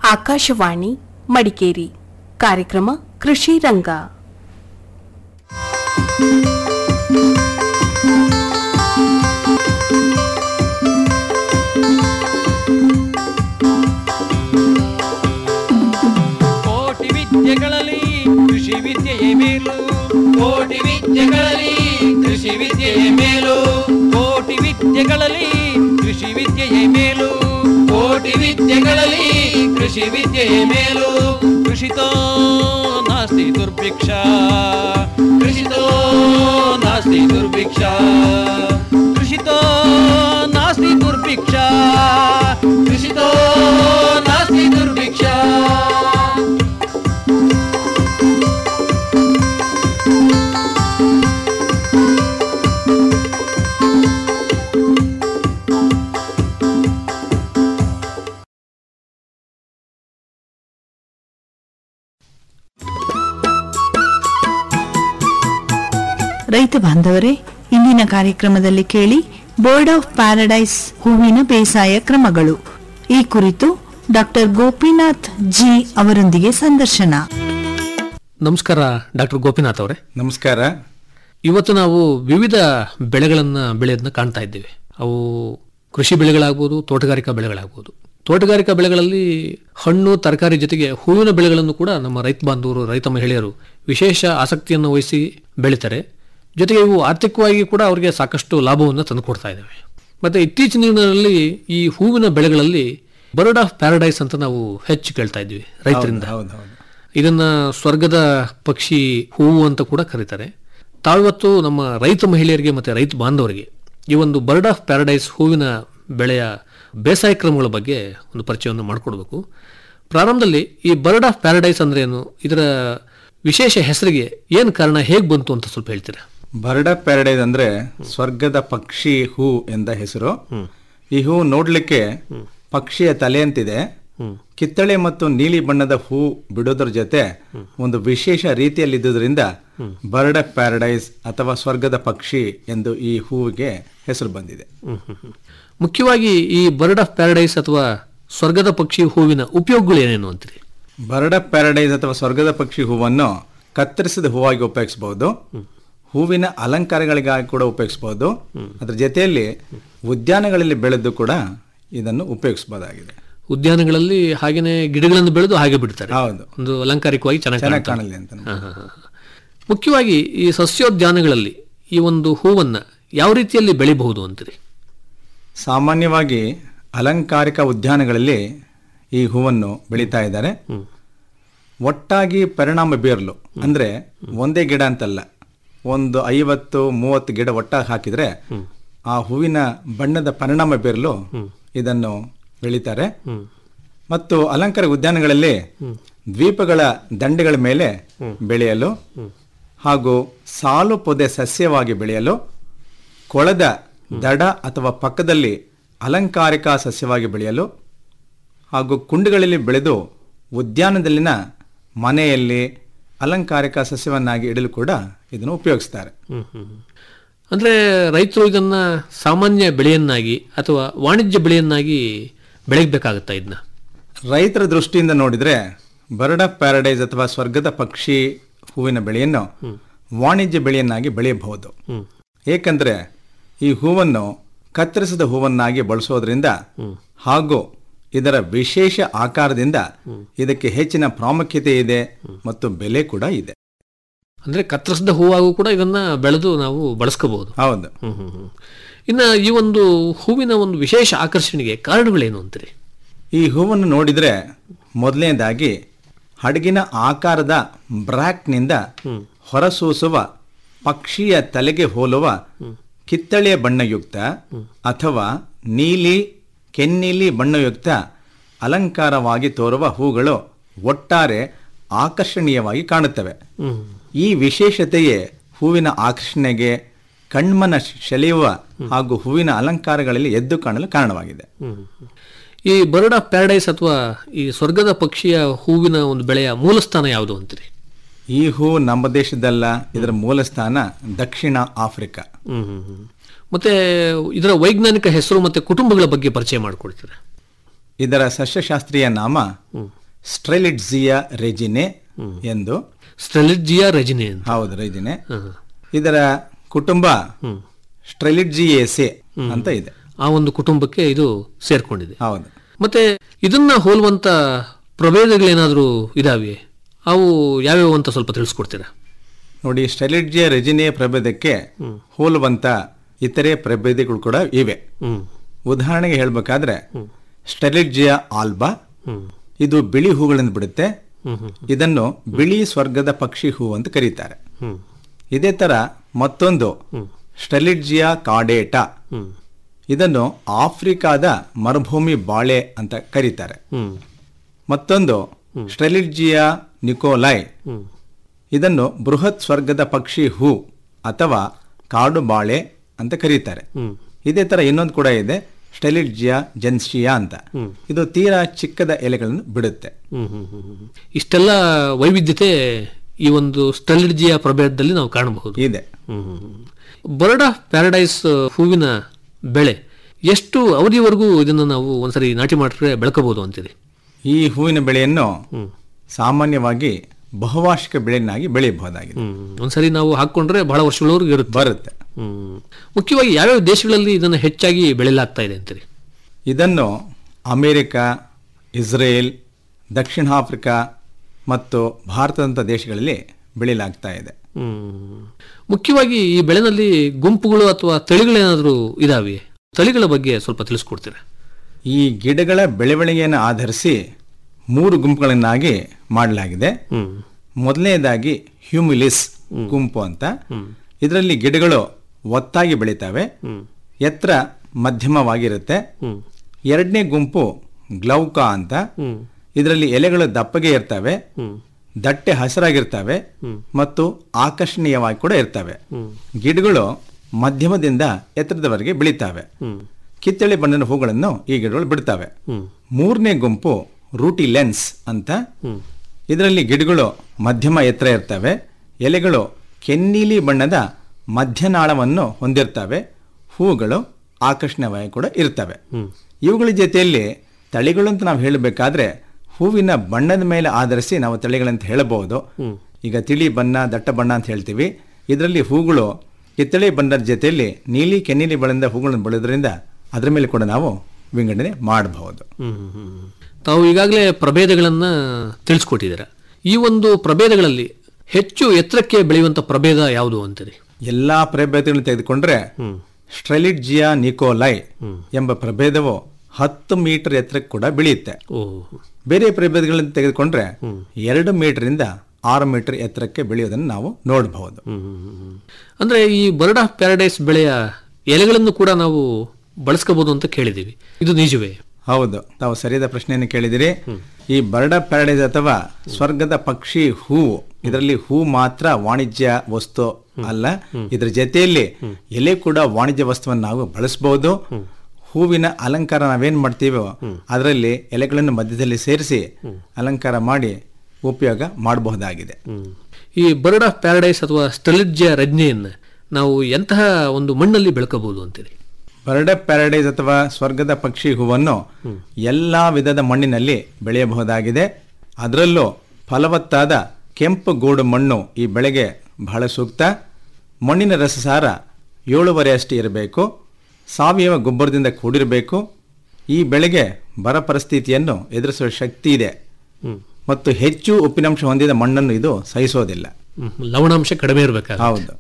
ಆಕಾಶವಾಣಿ ಮಡಿಕೇರಿ ಕಾರ್ಯಕ್ರಮ ಕೃಷಿ ರಂಗ ಕೋಟಿ ವಿದ್ಯೆಗಳಲ್ಲಿ ಕೃಷಿ ವಿದ್ಯೆಯೇ ಮೇಲು ಕೋಟಿ ವಿದ್ಯೆಗಳಲ್ಲಿ ಕೃಷಿ ವಿದ್ಯೆಯೇ ಮೇಲು ಕೋಟಿ ವಿದ್ಯೆಗಳಲ್ಲಿ ಕೃಷಿ ವಿದ್ಯೆಯೇ ಮೇಲು ಕೋಟಿ ವಿದ್ಯೆಗಳಲ್ಲಿ ಕೃಷಿ ವಿದ್ಯೆಯೇ ಮೇಲು ಕೃಷಿತೋ ನಾಸ್ತಿ ದುರ್ಭಿಕ್ಷ ಕೃಷಿತೋ ನಾಸ್ತಿ ದುರ್ಭಿಕ್ಷ ಕೃಷಿತೋ ನಾಸ್ತಿ ದುರ್ಭಿಕ್ಷ ಕೃಷಿತೋ ನಾಸ್ತಿ ದುರ್ಭಿಕ್ಷ ರೈತ ಬಾಂಧವರೇ ಇಂದಿನ ಕಾರ್ಯಕ್ರಮದಲ್ಲಿ ಕೇಳಿ ಬೋರ್ಡ್ ಆಫ್ ಪ್ಯಾರಡೈಸ್ ಹೂವಿನ ಬೇಸಾಯ ಕ್ರಮಗಳು ಈ ಕುರಿತು ಡಾಕ್ಟರ್ ಗೋಪಿನಾಥ್ ಜಿ ಅವರೊಂದಿಗೆ ಸಂದರ್ಶನ ನಮಸ್ಕಾರ ಡಾಕ್ಟರ್ ಗೋಪಿನಾಥ್ ಅವರೇ ನಮಸ್ಕಾರ ಇವತ್ತು ನಾವು ವಿವಿಧ ಬೆಳೆಗಳನ್ನ ಬೆಳೆಯೋದನ್ನ ಕಾಣ್ತಾ ಇದ್ದೇವೆ ಅವು ಕೃಷಿ ಬೆಳೆಗಳಾಗ್ಬೋದು ತೋಟಗಾರಿಕಾ ಬೆಳೆಗಳಾಗ್ಬೋದು ತೋಟಗಾರಿಕಾ ಬೆಳೆಗಳಲ್ಲಿ ಹಣ್ಣು ತರಕಾರಿ ಜೊತೆಗೆ ಹೂವಿನ ಬೆಳೆಗಳನ್ನು ಕೂಡ ನಮ್ಮ ರೈತ ಬಾಂಧವರು ರೈತ ಮಹಿಳೆಯರು ವಿಶೇಷ ಆಸಕ್ತಿಯನ್ನು ವಹಿಸಿ ಬೆಳೀತಾರೆ ಜೊತೆಗೆ ಇವು ಆರ್ಥಿಕವಾಗಿ ಕೂಡ ಅವರಿಗೆ ಸಾಕಷ್ಟು ಲಾಭವನ್ನು ತಂದುಕೊಡ್ತಾ ಇದ್ದಾವೆ ಮತ್ತೆ ಇತ್ತೀಚಿನ ದಿನಗಳಲ್ಲಿ ಈ ಹೂವಿನ ಬೆಳೆಗಳಲ್ಲಿ ಬರ್ಡ್ ಆಫ್ ಪ್ಯಾರಡೈಸ್ ಅಂತ ನಾವು ಹೆಚ್ಚು ಕೇಳ್ತಾ ಇದ್ವಿ ರೈತರಿಂದ ಹೌದು ಹೌದು ಇದನ್ನ ಸ್ವರ್ಗದ ಪಕ್ಷಿ ಹೂವು ಅಂತ ಕೂಡ ಕರೀತಾರೆ ತಾವಿವತ್ತು ನಮ್ಮ ರೈತ ಮಹಿಳೆಯರಿಗೆ ಮತ್ತೆ ರೈತ ಬಾಂಧವರಿಗೆ ಈ ಒಂದು ಬರ್ಡ್ ಆಫ್ ಪ್ಯಾರಡೈಸ್ ಹೂವಿನ ಬೆಳೆಯ ಬೇಸಾಯ ಕ್ರಮಗಳ ಬಗ್ಗೆ ಒಂದು ಪರಿಚಯವನ್ನು ಮಾಡಿಕೊಡ್ಬೇಕು ಪ್ರಾರಂಭದಲ್ಲಿ ಈ ಬರ್ಡ್ ಆಫ್ ಪ್ಯಾರಡೈಸ್ ಅಂದ್ರೆ ಏನು ಇದರ ವಿಶೇಷ ಹೆಸರಿಗೆ ಏನು ಕಾರಣ ಹೇಗೆ ಬಂತು ಅಂತ ಸ್ವಲ್ಪ ಹೇಳ್ತೀರಾ ಬರ್ಡ್ ಆಫ್ ಪ್ಯಾರಡೈಸ್ ಅಂದ್ರೆ ಸ್ವರ್ಗದ ಪಕ್ಷಿ ಹೂ ಎಂದ ಹೆಸರು ಈ ಹೂ ನೋಡ್ಲಿಕ್ಕೆ ಪಕ್ಷಿಯ ತಲೆ ಅಂತಿದೆ ಕಿತ್ತಳೆ ಮತ್ತು ನೀಲಿ ಬಣ್ಣದ ಹೂ ಬಿಡೋದ್ರ ಜೊತೆ ಒಂದು ವಿಶೇಷ ರೀತಿಯಲ್ಲಿದ್ದುದರಿಂದ ಬರ್ಡ್ ಆಫ್ ಪ್ಯಾರಡೈಸ್ ಅಥವಾ ಸ್ವರ್ಗದ ಪಕ್ಷಿ ಎಂದು ಈ ಹೂವಿಗೆ ಹೆಸರು ಬಂದಿದೆ ಮುಖ್ಯವಾಗಿ ಈ ಬರ್ಡ್ ಆಫ್ ಪ್ಯಾರಡೈಸ್ ಅಥವಾ ಸ್ವರ್ಗದ ಪಕ್ಷಿ ಹೂವಿನ ಉಪಯೋಗಗಳು ಏನೇನು ಅಂತೀರಿ ಬರ್ಡ್ ಆಫ್ ಪ್ಯಾರಡೈಸ್ ಅಥವಾ ಸ್ವರ್ಗದ ಪಕ್ಷಿ ಹೂವನ್ನು ಕತ್ತರಿಸಿದ ಹೂವಾಗಿ ಉಪಯೋಗಿಸಬಹುದು ಹೂವಿನ ಅಲಂಕಾರಗಳಿಗಾಗಿ ಕೂಡ ಉಪಯೋಗಿಸಬಹುದು ಅದ್ರ ಜೊತೆಯಲ್ಲಿ ಉದ್ಯಾನಗಳಲ್ಲಿ ಬೆಳೆದು ಕೂಡ ಇದನ್ನು ಉಪಯೋಗಿಸಬಹುದಾಗಿದೆ ಉದ್ಯಾನಗಳಲ್ಲಿ ಹಾಗೇನೆ ಗಿಡಗಳನ್ನು ಬೆಳೆದು ಹಾಗೆ ಬಿಡ್ತಾರೆ ಹೌದು ಒಂದು ಅಲಂಕಾರಿಕವಾಗಿ ಚೆನ್ನಾಗಿ ಚೆನ್ನಾಗಿ ಕಾಣ್ತಾ ಕಾಣಲಿ ಅಂತ ಹಾ, ಹಾ, ಹಾ. ಮುಖ್ಯವಾಗಿ ಈ ಸಸ್ಯೋದ್ಯಾನಗಳಲ್ಲಿ ಈ ಒಂದು ಹೂವನ್ನ ಯಾವ ರೀತಿಯಲ್ಲಿ ಬೆಳಿಬಹುದು ಅಂತೀರಿ ಸಾಮಾನ್ಯವಾಗಿ ಅಲಂಕಾರಿಕ ಉದ್ಯಾನಗಳಲ್ಲಿ ಈ ಹೂವನ್ನು ಬೆಳೀತಾ ಇದ್ದಾರೆ ಒಟ್ಟಾಗಿ ಪರಿಣಾಮ ಬೀರಲು ಅಂದ್ರೆ ಒಂದೇ ಗಿಡ ಅಂತಲ್ಲ ಒಂದು ಐವತ್ತು ಮೂವತ್ತು ಗಿಡ ಒಟ್ಟಾಗಿ ಹಾಕಿದ್ರೆ ಆ ಹೂವಿನ ಬಣ್ಣದ ಪರಿಣಾಮ ಬೀರಲು ಇದನ್ನು ಬೆಳೀತಾರೆ ಮತ್ತು ಅಲಂಕಾರ ಉದ್ಯಾನಗಳಲ್ಲಿ ದ್ವೀಪಗಳ ದಂಡೆಗಳ ಮೇಲೆ ಬೆಳೆಯಲು ಹಾಗೂ ಸಾಲು ಪೊದೆ ಸಸ್ಯವಾಗಿ ಬೆಳೆಯಲು ಕೊಳದ ದಡ ಅಥವಾ ಪಕ್ಕದಲ್ಲಿ ಅಲಂಕಾರಿಕ ಸಸ್ಯವಾಗಿ ಬೆಳೆಯಲು ಹಾಗೂ ಕುಂಡಗಳಲ್ಲಿ ಬೆಳೆದು ಉದ್ಯಾನದಲ್ಲಿನ ಮನೆಯಲ್ಲಿ ಅಲಂಕಾರಿಕ ಸಸ್ಯವನ್ನಾಗಿ ಇಡಲು ಕೂಡ ಇದನ್ನು ಉಪಯೋಗಿಸ್ತಾರೆ ಅಂದ್ರೆ ರೈತರು ಇದನ್ನ ಸಾಮಾನ್ಯ ಬೆಳೆಯನ್ನಾಗಿ ಅಥವಾ ವಾಣಿಜ್ಯ ಬೆಳೆಯನ್ನಾಗಿ ಬೆಳೆಯಬೇಕಾಗತ್ತಾ ಇದನ್ನ ರೈತರ ದೃಷ್ಟಿಯಿಂದ ನೋಡಿದ್ರೆ ಬರ್ಡ್ ಆಫ್ ಪ್ಯಾರಡೈಸ್ ಅಥವಾ ಸ್ವರ್ಗದ ಪಕ್ಷಿ ಹೂವಿನ ಬೆಳೆಯನ್ನು ವಾಣಿಜ್ಯ ಬೆಳೆಯನ್ನಾಗಿ ಬೆಳೆಯಬಹುದು ಏಕೆಂದ್ರೆ ಈ ಹೂವನ್ನು ಕತ್ತರಿಸಿದ ಹೂವನ್ನಾಗಿ ಬಳಸೋದ್ರಿಂದ ಹಾಗೂ ಇದರ ವಿಶೇಷ ಆಕಾರದಿಂದ ಇದಕ್ಕೆ ಹೆಚ್ಚಿನ ಪ್ರಾಮುಖ್ಯತೆ ಇದೆ ಮತ್ತು ಬೆಲೆ ಕೂಡ ಇದೆ ಅಂದ್ರೆ ಕತ್ತರಿಸಿದ ಹೂವಾಗೂ ಕೂಡ ಇದನ್ನ ಬೆಳೆದು ನಾವು ಬಳಸ್ಕೋಬಹುದು ಹೌದು ಹ್ಮ್ ಹ್ಮ್ ಹ್ಮ್. ಇನ್ನ ಈ ಒಂದು ಹೂವಿನ ಒಂದು ವಿಶೇಷ ಆಕರ್ಷಣೆಗೆ ಕಾರಣಗಳೇನು ಅಂತೀರಿ ಈ ಹೂವನ್ನು ನೋಡಿದ್ರೆ ಮೊದಲನೇದಾಗಿ ಹಡಗಿನ ಆಕಾರದ ಬ್ರಾಕ್ನಿಂದ ಹೊರಸೂಸುವ ಪಕ್ಷಿಯ ತಲೆಗೆ ಹೋಲುವ ಕಿತ್ತಳೆಯ ಬಣ್ಣಯುಕ್ತ ಅಥವಾ ನೀಲಿ ಕೆನ್ನೀಲಿ ಬಣ್ಣಯುಕ್ತ ಅಲಂಕಾರವಾಗಿ ತೋರುವ ಹೂಗಳು ಒಟ್ಟಾರೆ ಆಕರ್ಷಣೀಯವಾಗಿ ಕಾಣುತ್ತವೆ ಈ ವಿಶೇಷತೆಯೇ ಹೂವಿನ ಆಕರ್ಷಣೆಗೆ ಕಣ್ಮನ ಸೆಳೆಯುವ ಹಾಗೂ ಹೂವಿನ ಅಲಂಕಾರಗಳಲ್ಲಿ ಎದ್ದು ಕಾಣಲು ಕಾರಣವಾಗಿದೆ ಈ ಬರ್ಡ್ ಆಫ್ ಪ್ಯಾರಡೈಸ್ ಅಥವಾ ಈ ಸ್ವರ್ಗದ ಪಕ್ಷಿಯ ಹೂವಿನ ಒಂದು ಬೆಳೆಯ ಮೂಲಸ್ಥಾನ ಯಾವುದು ಅಂತೀರಿ ಈ ಹೂ ನಮ್ಮ ದೇಶದಲ್ಲ ಇದರ ಮೂಲ ಸ್ಥಾನ ದಕ್ಷಿಣ ಆಫ್ರಿಕಾ ಹ್ಮ್ ಹ್ಮ್ ಹ್ಮ್. ಮತ್ತೆ ಇದರ ವೈಜ್ಞಾನಿಕ ಹೆಸರು ಮತ್ತೆ ಕುಟುಂಬಗಳ ಬಗ್ಗೆ ಪರಿಚಯ ಮಾಡಿಕೊಡ್ತೀರಾ ಇದರ ಸಸ್ಯಶಾಸ್ತ್ರೀಯ ನಾಮ ಸ್ಟ್ರೆಲಿಡ್ಜಿಯಾ ರೆಜಿನೆ ಎಂದು ಸ್ಟ್ರೆಲಿಜಿಯಾ ರೆಜಿನೆ ಅಂತ ಹೌದು ರೆಜಿನೆ ಹ. ಇದರ ಕುಟುಂಬ ಸ್ಟ್ರೆಲಿಡ್ಜಿಯೇಸೆ ಅಂತ ಇದೆ ಆ ಒಂದು ಕುಟುಂಬಕ್ಕೆ ಇದು ಸೇರ್ಕೊಂಡಿದೆ ಹೌದು ಮತ್ತೆ ಇದನ್ನ ಹೋಲುವಂತ ಪ್ರಭೇದಗಳೇನಾದರೂ ಇದಾವೆ ಅವು ಯಾವ್ಯಾವು ಅಂತ ಸ್ವಲ್ಪ ತಿಳಿಸ್ಕೊಡ್ತೀರಾ ನೋಡಿ ಸ್ಟೆಲಿಡ್ಜಿಯಾ ರೆಜಿನೆ ಪ್ರಭೇದಕ್ಕೆ ಹೋಲುವಂತ ಇತರೆ ಪ್ರಭೇದಗಳು ಕೂಡ ಇವೆ ಹ್ಮ್ ಉದಾಹರಣೆಗೆ ಹೇಳಬೇಕಾದ್ರೆ ಸ್ಟೆಲಿಡ್ಜಿಯಾ ಆಲ್ಬಾ ಹ್ಮ್ ಇದು ಬಿಳಿ ಹೂಗಳಿಂದ ಬಿಡುತ್ತೆ ಹ್ಮ್ ಹ್ಮ್ ಇದನ್ನು ಬಿಳಿ ಸ್ವರ್ಗದ ಪಕ್ಷಿ ಹೂ ಅಂತ ಕರೀತಾರೆ ಹ್ಮ್ ಇದೇ ತರ ಮತ್ತೊಂದು ಸ್ಟೆಲಿಡ್ಜಿಯಾ ಕಾಡೇಟಾ ಹ್ಮ್ ಇದನ್ನು ಆಫ್ರಿಕಾದ ಮರುಭೂಮಿ ಬಾಳೆ ಅಂತ ಕರೀತಾರೆ ಹ್ಮ್ ಮತ್ತೊಂದು ಸ್ಟೆಲಿಡ್ಜಿಯಾ ನಿಕೋಲೈ ಹ್ಮ್ ಇದನ್ನು ಬೃಹತ್ ಸ್ವರ್ಗದ ಪಕ್ಷಿ ಹೂ ಅಥವಾ ಕಾಡು ಬಾಳೆ ಅಂತ ಕರೀತಾರೆ ಹ್ಮ್ ಇದೇ ತರ ಇನ್ನೊಂದು ಕೂಡ ಇದೆ ಸ್ಟೆಲಿಡ್ಜಿಯಾ ಜೆನ್ಸಿಯಾ ಅಂತ ಇದು ತೀರಾ ಚಿಕ್ಕದ ಎಲೆಗಳನ್ನು ಬಿಡುತ್ತೆ ಹ್ಮ್ ಹ್ಮ್ ಹ್ಮ್ ಹ್ಮ್. ಇಷ್ಟೆಲ್ಲ ವೈವಿಧ್ಯತೆ ಈ ಒಂದು ಸ್ಟೆಲಿಡ್ಜಿಯಾ ಪ್ರಭೇದದಲ್ಲಿ ನಾವು ಕಾಣಬಹುದು ಇದೆ ಬರ್ಡ್ ಆಫ್ ಪ್ಯಾರಡೈಸ್ ಹೂವಿನ ಬೆಳೆ ಎಷ್ಟು ಅವಧಿವರೆಗೂ ಇದನ್ನು ನಾವು ಒಂದ್ಸರಿ ನಾಟಿ ಮಾಡಿದ್ರೆ ಬೆಳಕಬಹುದು ಅಂತೀರಿ ಈ ಹೂವಿನ ಬೆಳೆಯನ್ನು ಸಾಮಾನ್ಯವಾಗಿ ಬಹುವಾರ್ಷಿಕ ಬೆಳೆಯನ್ನಾಗಿ ಬೆಳೆಯಬಹುದಾಗಿದೆ ಹ್ಮ್ ಒಂದ್ಸರಿ ನಾವು ಹಾಕೊಂಡ್ರೆ ಬಹಳ ವರ್ಷಗಳವರೆಗೂ ಇರುತ್ತೆ ಬರುತ್ತೆ ಹ್ಮ್ ಮುಖ್ಯವಾಗಿ ಯಾವ್ಯಾವ ದೇಶಗಳಲ್ಲಿ ಇದನ್ನು ಹೆಚ್ಚಾಗಿ ಬೆಳೆಯಲಾಗ್ತಾ ಇದೆ ಅಂತೀರಿ ಇದನ್ನು ಅಮೆರಿಕ ಇಸ್ರೇಲ್ ದಕ್ಷಿಣ ಆಫ್ರಿಕಾ ಮತ್ತು ಭಾರತದಂಥ ದೇಶಗಳಲ್ಲಿ ಬೆಳೆಯಲಾಗ್ತಾ ಇದೆ ಹ್ಮ್ ಮುಖ್ಯವಾಗಿ ಈ ಬೆಳೆನಲ್ಲಿ ಗುಂಪುಗಳು ಅಥವಾ ತಳಿಗಳೇನಾದರೂ ಇದಾವೆ ತಳಿಗಳ ಬಗ್ಗೆ ಸ್ವಲ್ಪ ತಿಳಿಸ್ಕೊಡ್ತೀರಾ ಈ ಗಿಡಗಳ ಬೆಳವಣಿಗೆಯನ್ನು ಆಧರಿಸಿ ಮೂರು ಗುಂಪುಗಳನ್ನಾಗಿ ಮಾಡಲಾಗಿದೆ ಹ್ಮ್ ಮೊದಲನೇದಾಗಿ ಹ್ಯೂಮಿಲಿಸ್ ಗುಂಪು ಅಂತ ಇದರಲ್ಲಿ ಗಿಡಗಳು ಒತ್ತಾಗಿ ಬೆಳೀತವೆ ಎತ್ತರ ಮಧ್ಯಮವಾಗಿರುತ್ತೆ ಹ್ಮ್ ಎರಡನೇ ಗುಂಪು ಗ್ಲೌಕಾ ಅಂತ ಹ್ಮ್ ಇದರಲ್ಲಿ ಎಲೆಗಳು ದಪ್ಪಗೆ ಇರ್ತವೆ ಹ್ಮ್ ದಟ್ಟೆ ಹಸಿರಾಗಿರ್ತವೆ ಮತ್ತು ಆಕರ್ಷಣೀಯವಾಗಿ ಕೂಡ ಇರ್ತವೆ ಗಿಡಗಳು ಮಧ್ಯಮದಿಂದ ಎತ್ತರದವರೆಗೆ ಬೆಳೀತವೆ ಹ್ಮ್ ಕಿತ್ತಳೆ ಬಣ್ಣದ ಹೂಗಳನ್ನು ಈ ಗಿಡಗಳು ಬಿಡ್ತವೆ ಹ್ಮ್ ಮೂರನೇ ಗುಂಪು ರೂಟಿ ಲೆನ್ಸ್ ಅಂತ ಇದರಲ್ಲಿ ಗಿಡಗಳು ಮಧ್ಯಮ ಎತ್ತರ ಇರ್ತವೆ ಎಲೆಗಳು ಕೆನ್ನೀಲಿ ಬಣ್ಣದ ಮಧ್ಯನಾಳವನ್ನು ಹೊಂದಿರ್ತವೆ ಹೂಗಳು ಆಕರ್ಷಣೀಯವಾಗಿ ಕೂಡ ಇರ್ತವೆ ಇವುಗಳ ಜೊತೆಯಲ್ಲಿ ತಳಿಗಳು ಅಂತ ನಾವು ಹೇಳಬೇಕಾದ್ರೆ ಹೂವಿನ ಬಣ್ಣದ ಮೇಲೆ ಆಧರಿಸಿ ನಾವು ತಳಿಗಳಂತ ಹೇಳಬಹುದು ಈಗ ತಿಳಿ ಬಣ್ಣ ದಟ್ಟ ಬಣ್ಣ ಅಂತ ಹೇಳ್ತೀವಿ ಇದರಲ್ಲಿ ಹೂಗಳು ಕಿತ್ತಳೆ ಬಣ್ಣದ ಜೊತೆಯಲ್ಲಿ ನೀಲಿ ಕೆನ್ನೀಲಿ ಬಣ್ಣದ ಹೂಗಳನ್ನು ಬೆಳೆದ್ರಿಂದ ಅದರ ಮೇಲೆ ಕೂಡ ನಾವು ವಿಂಗಡಣೆ ಮಾಡಬಹುದು ಹ್ಮ್ ಹ್ಮ್ ಹ್ಮ್. ತಾವು ಈಗಾಗಲೇ ಪ್ರಭೇದಗಳನ್ನ ತಿಳಿಸ್ಕೊಟ್ಟಿದ್ದೀರಾ ಈ ಒಂದು ಪ್ರಭೇದಗಳಲ್ಲಿ ಹೆಚ್ಚು ಎತ್ತರಕ್ಕೆ ಬೆಳೆಯುವಂತ ಪ್ರಭೇದ ಯಾವುದು ಅಂತೀರಿ ಎಲ್ಲಾ ಪ್ರಭೇದಗಳನ್ನು ತೆಗೆದುಕೊಂಡ್ರೆ ಸ್ಟ್ರೆಲಿಡ್ಜಿಯಾ ನಿಕೋಲೈ ಎಂಬ ಪ್ರಭೇದವು ಹತ್ತು ಮೀಟರ್ ಎತ್ತರಕ್ಕೆ ಕೂಡ ಬೆಳೆಯುತ್ತೆ ಓ ಬೇರೆ ಪ್ರಭೇದಗಳನ್ನು ತೆಗೆದುಕೊಂಡ್ರೆ ಎರಡು ಮೀಟರಿಂದ ಆರು ಮೀಟರ್ ಎತ್ತರಕ್ಕೆ ಬೆಳೆಯೋದನ್ನು ನಾವು ನೋಡಬಹುದು ಹ್ಮ್ ಹ್ಮ್ ಹ್ಮ್ ಹ್ಮ್. ಅಂದ್ರೆ ಈ ಬರ್ಡ್ ಆಫ್ ಪ್ಯಾರಡೈಸ್ ಬೆಳೆಯ ಎಲೆಗಳನ್ನು ಕೂಡ ನಾವು ಬಳಸ್ಕೋಬಹುದು ಅಂತ ಕೇಳಿದೀವಿ ಇದು ನಿಜವೇ ಹೌದು ತಾವು ಸರಿಯಾದ ಪ್ರಶ್ನೆಯನ್ನು ಕೇಳಿದಿರಿ ಈ ಬರ್ಡ್ ಆಫ್ ಪ್ಯಾರಡೈಸ್ ಅಥವಾ ಸ್ವರ್ಗದ ಪಕ್ಷಿ ಹೂವು ಇದರಲ್ಲಿ ಹೂ ಮಾತ್ರ ವಾಣಿಜ್ಯ ವಸ್ತು ಅಲ್ಲ ಇದರ ಜೊತೆಯಲ್ಲಿ ಎಲೆ ಕೂಡ ವಾಣಿಜ್ಯ ವಸ್ತುವನ್ನು ನಾವು ಬಳಸಬಹುದು ಹೂವಿನ ಅಲಂಕಾರ ನಾವೇನ್ ಮಾಡ್ತೀವೋ ಅದರಲ್ಲಿ ಎಲೆಗಳನ್ನು ಮಧ್ಯದಲ್ಲಿ ಸೇರಿಸಿ ಅಲಂಕಾರ ಮಾಡಿ ಉಪಯೋಗ ಮಾಡಬಹುದಾಗಿದೆ ಹ್ಮ್. ಈ ಬರ್ಡ್ ಆಫ್ ಪ್ಯಾರಡೈಸ್ ಅಥವಾ ಸ್ಟೆಲಿಡ್ಜಿಯ ರಜ್ನೆಯನ್ನ ನಾವು ಎಂತಹ ಒಂದು ಮಣ್ಣಲ್ಲಿ ಬೆಳ್ಕೋಬಹುದು ಅಂತೀರಿ ಬರ್ಡ್ ಆಫ್ ಪ್ಯಾರಡೈಸ್ ಅಥವಾ ಸ್ವರ್ಗದ ಪಕ್ಷಿ ಹೂವನ್ನು ಎಲ್ಲಾ ವಿಧದ ಮಣ್ಣಿನಲ್ಲಿ ಬೆಳೆಯಬಹುದಾಗಿದೆ ಅದರಲ್ಲೂ ಫಲವತ್ತಾದ ಕೆಂಪು ಗೂಡು ಮಣ್ಣು ಈ ಬೆಳೆಗೆ ಬಹಳ ಸೂಕ್ತ ಮಣ್ಣಿನ ರಸಸಾರ ಏಳುವರೆ ಅಷ್ಟು ಇರಬೇಕು ಸಾವಯವ ಗೊಬ್ಬರದಿಂದ ಕೂಡಿರಬೇಕು ಈ ಬೆಳೆಗೆ ಬರ ಪರಿಸ್ಥಿತಿಯನ್ನು ಎದುರಿಸುವ ಶಕ್ತಿ ಇದೆ ಮತ್ತು ಹೆಚ್ಚು ಉಪ್ಪಿನಂಶ ಹೊಂದಿದ ಮಣ್ಣನ್ನು ಇದು ಸಹಿಸೋದಿಲ್ಲ ಹ್ಮ್. ಲವಣಾಂಶ ಕಡಿಮೆ ಇರಬೇಕಾಗ ಹೌದು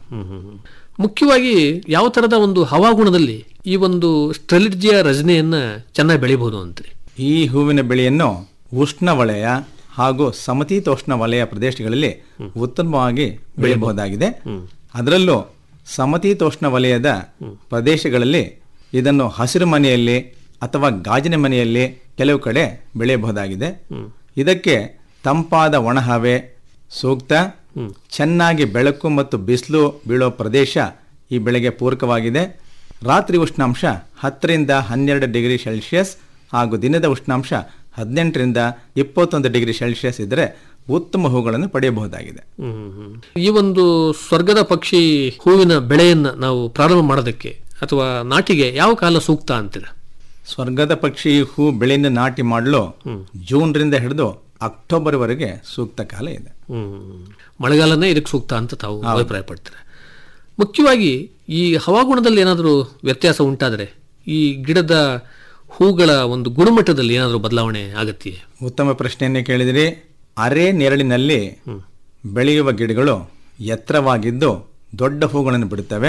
ಮುಖ್ಯವಾಗಿ ಯಾವ ತರದ ಒಂದು ಹವಾಗುಣದಲ್ಲಿ ಈ ಒಂದು ಸ್ಟೆಲಿಡ್ಜಿಯ ರಜನೆಯನ್ನ ಚೆನ್ನಾಗಿ ಬೆಳಿಬಹುದು ಅಂತೀರಿ ಈ ಹೂವಿನ ಬೆಳೆಯನ್ನು ಉಷ್ಣವಲಯ ಹಾಗೂ ಸಮತೀತೋಷ್ಣ ವಲಯ ಪ್ರದೇಶಗಳಲ್ಲಿ ಉತ್ತಮವಾಗಿ ಬೆಳೆಯಬಹುದಾಗಿದೆ ಅದರಲ್ಲೂ ಸಮತೀತೋಷ್ಣ ವಲಯದ ಪ್ರದೇಶಗಳಲ್ಲಿ ಇದನ್ನು ಹಸಿರು ಮನೆಯಲ್ಲಿ ಅಥವಾ ಗಾಜಿನ ಮನೆಯಲ್ಲಿ ಕೆಲವು ಕಡೆ ಬೆಳೆಯಬಹುದಾಗಿದೆ ಇದಕ್ಕೆ ತಂಪಾದ ಒಣಹವೆ ಸೂಕ್ತ ಚೆನ್ನಾಗಿ ಬೆಳಕು ಮತ್ತು ಬಿಸಿಲು ಬೀಳೋ ಪ್ರದೇಶ ಈ ಬೆಳೆಗೆ ಪೂರಕವಾಗಿದೆ ರಾತ್ರಿ ಉಷ್ಣಾಂಶ ಹತ್ತರಿಂದ ಹನ್ನೆರಡು ಡಿಗ್ರಿ ಸೆಲ್ಸಿಯಸ್ ಹಾಗೂ ದಿನದ ಉಷ್ಣಾಂಶ ಹದಿನೆಂಟರಿಂದ ಇಪ್ಪತ್ತೊಂದು ಡಿಗ್ರಿ ಸೆಲ್ಸಿಯಸ್ ಇದ್ದರೆ ಉತ್ತಮ ಹೂಗಳನ್ನು ಪಡೆಯಬಹುದಾಗಿದೆ ಈ ಒಂದು ಸ್ವರ್ಗದ ಪಕ್ಷಿ ಹೂವಿನ ಬೆಳೆಯನ್ನ ನಾವು ಪ್ರಾರಂಭ ಮಾಡೋದಕ್ಕೆ ಅಥವಾ ನಾಟಿಗೆ ಯಾವ ಕಾಲ ಸೂಕ್ತ ಅಂತೀರ ಸ್ವರ್ಗದ ಪಕ್ಷಿ ಹೂ ಬೆಳೆಯನ್ನು ನಾಟಿ ಮಾಡಲು ಜೂನ್ರಿಂದ ಹಿಡಿದು ಅಕ್ಟೋಬರ್ವರೆಗೆ ಸೂಕ್ತ ಕಾಲ ಇದೆ ಹ್ಮ್. ಮಳೆಗಾಲನೇ ಇದಕ್ಕೆ ಸೂಕ್ತ ಅಂತ ತಾವು ಅಭಿಪ್ರಾಯ ಪಡ್ತೀರಾ ಮುಖ್ಯವಾಗಿ ಈ ಹವಾಗುಣದಲ್ಲಿ ಏನಾದರೂ ವ್ಯತ್ಯಾಸ ಉಂಟಾದರೆ ಈ ಗಿಡದ ಹೂಗಳ ಒಂದು ಗುಣಮಟ್ಟದಲ್ಲಿ ಏನಾದರೂ ಬದಲಾವಣೆ ಆಗತ್ತೆಯೇ ಉತ್ತಮ ಪ್ರಶ್ನೆಯನ್ನೇ ಕೇಳಿದಿರಿ ಅರೆ ನೆರಳಿನಲ್ಲಿ ಬೆಳೆಯುವ ಗಿಡಗಳು ಎತ್ತರವಾಗಿದ್ದು ದೊಡ್ಡ ಹೂಗಳನ್ನು ಬಿಡುತ್ತವೆ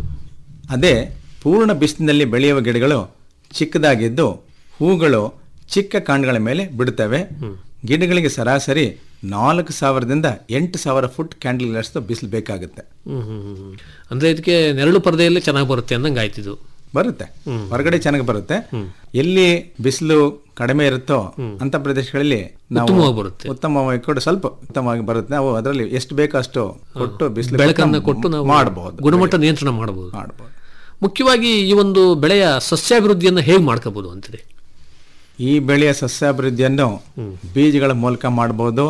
ಅದೇ ಪೂರ್ಣ ಬಿಸಿಲಿನಲ್ಲಿ ಬೆಳೆಯುವ ಗಿಡಗಳು ಚಿಕ್ಕದಾಗಿದ್ದು ಹೂಗಳು ಚಿಕ್ಕ ಕಾಂಡಗಳ ಮೇಲೆ ಬಿಡುತ್ತವೆ ಗಿಡಗಳಿಗೆ ಸರಾಸರಿ ನಾಲ್ಕು ಸಾವಿರದಿಂದ ಎಂಟು ಸಾವಿರ ಫುಟ್ ಕ್ಯಾಂಡಲ್ ಅಷ್ಟು ಬಿಸಿಲು ಬೇಕಾಗುತ್ತೆ ಹ್ಮ್ ಹ್ಮ್ ಹ್ಮ್ ಹ್ಮ್. ಅಂದ್ರೆ ಇದಕ್ಕೆ ನೆರಳು ಪರದೆಯಲ್ಲೇ ಚೆನ್ನಾಗಿ ಬರುತ್ತೆ ಅಂದಂಗೆ ಆಯ್ತಿದು ಬರುತ್ತೆ ಹೊರಗಡೆ ಚೆನ್ನಾಗಿ ಬರುತ್ತೆ ಎಲ್ಲಿ ಬಿಸಿಲು ಕಡಿಮೆ ಇರುತ್ತೋ ಅಂತ ಪ್ರದೇಶಗಳಲ್ಲಿ ನಾವು ಉತ್ತಮವಾಗಿ ಬರುತ್ತೆ. ಉತ್ತಮವಾಗಿ ಕೂಡ ಸ್ವಲ್ಪ ಉತ್ತಮವಾಗಿ ಬರುತ್ತೆ ನಾವು ಅದರಲ್ಲಿ ಎಷ್ಟು ಬೇಕೋ ಅಷ್ಟು ಕೊಟ್ಟು ಬಿಸಿಲು ಬೆಳಕನ್ನು ಕೊಟ್ಟು ನಾವು ಮಾಡಬಹುದು ಗುಣಮಟ್ಟ ನಿಯಂತ್ರಣ ಮಾಡಬಹುದು ಮಾಡಬಹುದು ಮುಖ್ಯವಾಗಿ ಈ ಒಂದು ಬೆಳೆಯ ಸಸ್ಯಾಭಿವೃದ್ಧಿಯನ್ನು ಹೇಗೆ ಮಾಡ್ಕೋಬಹುದು ಅಂತೀರಿ ಈ ಬೆಳೆಯ ಸಸ್ಯಾಭಿವೃದ್ಧಿಯನ್ನು ಬೀಜಗಳ ಮೂಲಕ ಮಾಡಬಹುದು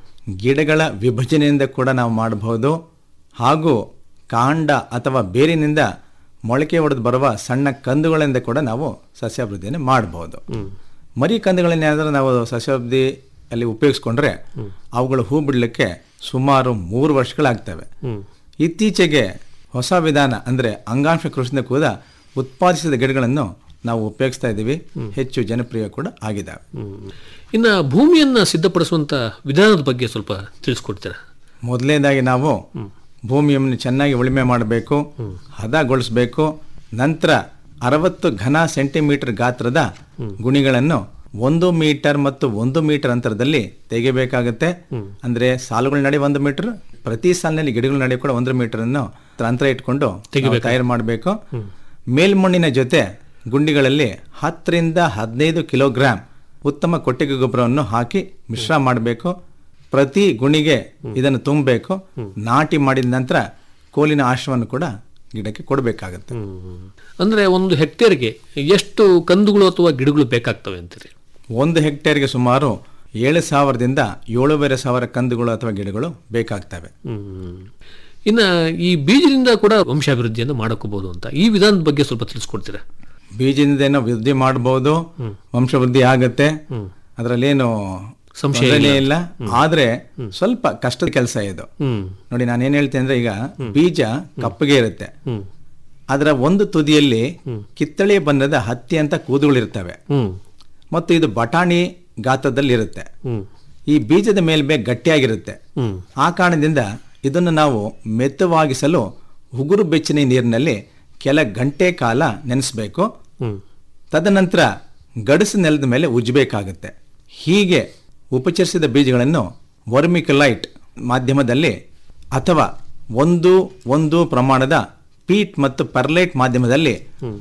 ಗಿಡಗಳ ವಿಭಜನೆಯಿಂದ ಕೂಡ ನಾವು ಮಾಡಬಹುದು ಹಾಗೂ ಕಾಂಡ ಅಥವಾ ಬೇರಿನಿಂದ ಮೊಳಕೆ ಹೊಡೆದು ಬರುವ ಸಣ್ಣ ಕಂದುಗಳಿಂದ ಕೂಡ ನಾವು ಸಸ್ಯಾಭಿವೃದ್ಧಿಯನ್ನು ಮಾಡಬಹುದು ಮರಿ ಕಂದುಗಳನ್ನೇನಾದರೂ ನಾವು ಸಸ್ಯಾಭಿವೃದ್ಧಿ ಅಲ್ಲಿ ಉಪಯೋಗಿಸ್ಕೊಂಡ್ರೆ ಅವುಗಳು ಹೂ ಬಿಡಲಿಕ್ಕೆ ಸುಮಾರು ಮೂರು ವರ್ಷಗಳಾಗ್ತವೆ ಇತ್ತೀಚೆಗೆ ಹೊಸ ವಿಧಾನ ಅಂದರೆ ಅಂಗಾಂಶ ಕೃಷಿಯಿಂದ ಕೂಡ ಉತ್ಪಾದಿಸಿದ ಗಿಡಗಳನ್ನು ನಾವು ಉಪಯೋಗಿಸ್ತಾ ಇದ್ದೀವಿ ಹೆಚ್ಚು ಜನಪ್ರಿಯ ಕೂಡ ಆಗಿದ್ದಾವೆ ಇನ್ನ ಭೂಮಿಯನ್ನ ಸಿದ್ಧಪಡಿಸುವಂತ ವಿಧಾನದ ಬಗ್ಗೆ ಸ್ವಲ್ಪ ತಿಳಿಸ್ಕೊಡ್ತೀರಾ ಮೊದಲನೇದಾಗಿ ನಾವು ಭೂಮಿಯನ್ನು ಚೆನ್ನಾಗಿ ಉಳುಮೆ ಮಾಡಬೇಕು ಹದಗೊಳಿಸಬೇಕು ನಂತರ ಅರವತ್ತು ಘನ ಸೆಂಟಿಮೀಟರ್ ಗಾತ್ರದ ಗುಣಿಗಳನ್ನು ಒಂದು ಮೀಟರ್ ಮತ್ತು ಒಂದು ಮೀಟರ್ ಅಂತರದಲ್ಲಿ ತೆಗಿಬೇಕಾಗುತ್ತೆ ಅಂದ್ರೆ ಸಾಲುಗಳ ನಡೆ ಒಂದು ಮೀಟರ್ ಪ್ರತಿ ಸಾಲಿನಲ್ಲಿ ಗಿಡಗಳ ನಡೆ ಕೂಡ ಒಂದು ಮೀಟರ್ ಅನ್ನು ಅಂತರ ಇಟ್ಕೊಂಡು ನಾವು ತಯಾರು ಮಾಡಬೇಕು ಮೇಲ್ಮಣ್ಣಿನ ಜೊತೆ ಗುಂಡಿಗಳಲ್ಲಿ ಹತ್ತರಿಂದ ಹದಿನೈದು ಕಿಲೋಗ್ರಾಂ ಉತ್ತಮ ಕೊಟ್ಟಿಗೆ ಗೊಬ್ಬರವನ್ನು ಹಾಕಿ ಮಿಶ್ರ ಮಾಡಬೇಕು ಪ್ರತಿ ಗುಣಿಗೆ ಇದನ್ನು ತುಂಬಬೇಕು ನಾಟಿ ಮಾಡಿದ ನಂತರ ಕೋಲಿನ ಆಶ್ರವನ್ನು ಕೂಡ ಗಿಡಕ್ಕೆ ಕೊಡಬೇಕಾಗತ್ತೆ ಅಂದ್ರೆ ಒಂದು ಹೆಕ್ಟೇರ್ಗೆ ಎಷ್ಟು ಕಂದುಗಳು ಅಥವಾ ಗಿಡಗಳು ಬೇಕಾಗ್ತವೆ ಅಂತೀರಿ ಒಂದು ಹೆಕ್ಟೇರ್ಗೆ ಸುಮಾರು ಏಳು ಸಾವಿರದಿಂದ ಏಳೂವರೆ ಸಾವಿರ ಕಂದುಗಳು ಅಥವಾ ಗಿಡಗಳು ಬೇಕಾಗ್ತವೆ ಹ್ಮ್. ಇನ್ನ ಈ ಬೀಜದಿಂದ ಕೂಡ ವಂಶಾಭಿವೃದ್ಧಿಯನ್ನು ಮಾಡಕೋಬಹುದು ಅಂತ ಈ ವಿಧಾನದ ಬಗ್ಗೆ ಸ್ವಲ್ಪ ತಿಳಿಸ್ಕೊಡ್ತೀರಾ ಬೀಜದಿಂದ ಏನೋ ವೃದ್ಧಿ ಮಾಡಬಹುದು ವಂಶವೃದ್ಧಿ ಆಗತ್ತೆ ಅದರಲ್ಲೇನು ಸಂಶಯ ತೊಂದರೆನೇ ಇಲ್ಲ ಆದ್ರೆ ಸ್ವಲ್ಪ ಕಷ್ಟದ ಕೆಲಸ ಇದು ಹ್ಮ್ ನೋಡಿ ನಾನು ಏನ್ ಹೇಳ್ತೇನೆ ಅಂದ್ರೆ ಈಗ ಬೀಜ ಕಪ್ಪಗೆ ಇರುತ್ತೆ ಹ್ಮ್ ಅದರ ಒಂದು ತುದಿಯಲ್ಲಿ ಕಿತ್ತಳೆ ಬಣ್ಣದ ಹತ್ತಿ ಅಂತ ಕೂದುಗಳಿರ್ತವೆ ಹ್ಮ್ ಮತ್ತು ಇದು ಬಟಾಣಿ ಗಾತ್ರದಲ್ಲಿ ಇರುತ್ತೆ ಹ್ಮ್ ಈ ಬೀಜದ ಮೇಲ್ಮೆ ಗಟ್ಟಿಯಾಗಿರುತ್ತೆ ಹ್ಮ್ ಆ ಕಾರಣದಿಂದ ಇದನ್ನು ನಾವು ಮೆತ್ತವಾಗಿಸಲು ಉಗುರು ಬೆಚ್ಚನೆ ನೀರಿನಲ್ಲಿ ಕೆಲ ಗಂಟೆ ಕಾಲ ನೆನೆಸಬೇಕು ಹ್ಮ್ ತದನಂತರ ಗಡಸು ನೆಲದ ಮೇಲೆ ಉಜ್ಜಬೇಕಾಗುತ್ತೆ ಹೀಗೆ ಉಪಚರಿಸಿದ ಬೀಜಗಳನ್ನು ವರ್ಮಿಕಲೈಟ್ ಮಾಧ್ಯಮದಲ್ಲಿ ಅಥವಾ ಒಂದು ಒಂದು ಪ್ರಮಾಣದ ಪೀಟ್ ಮತ್ತು ಪರ್ಲೈಟ್ ಮಾಧ್ಯಮದಲ್ಲಿ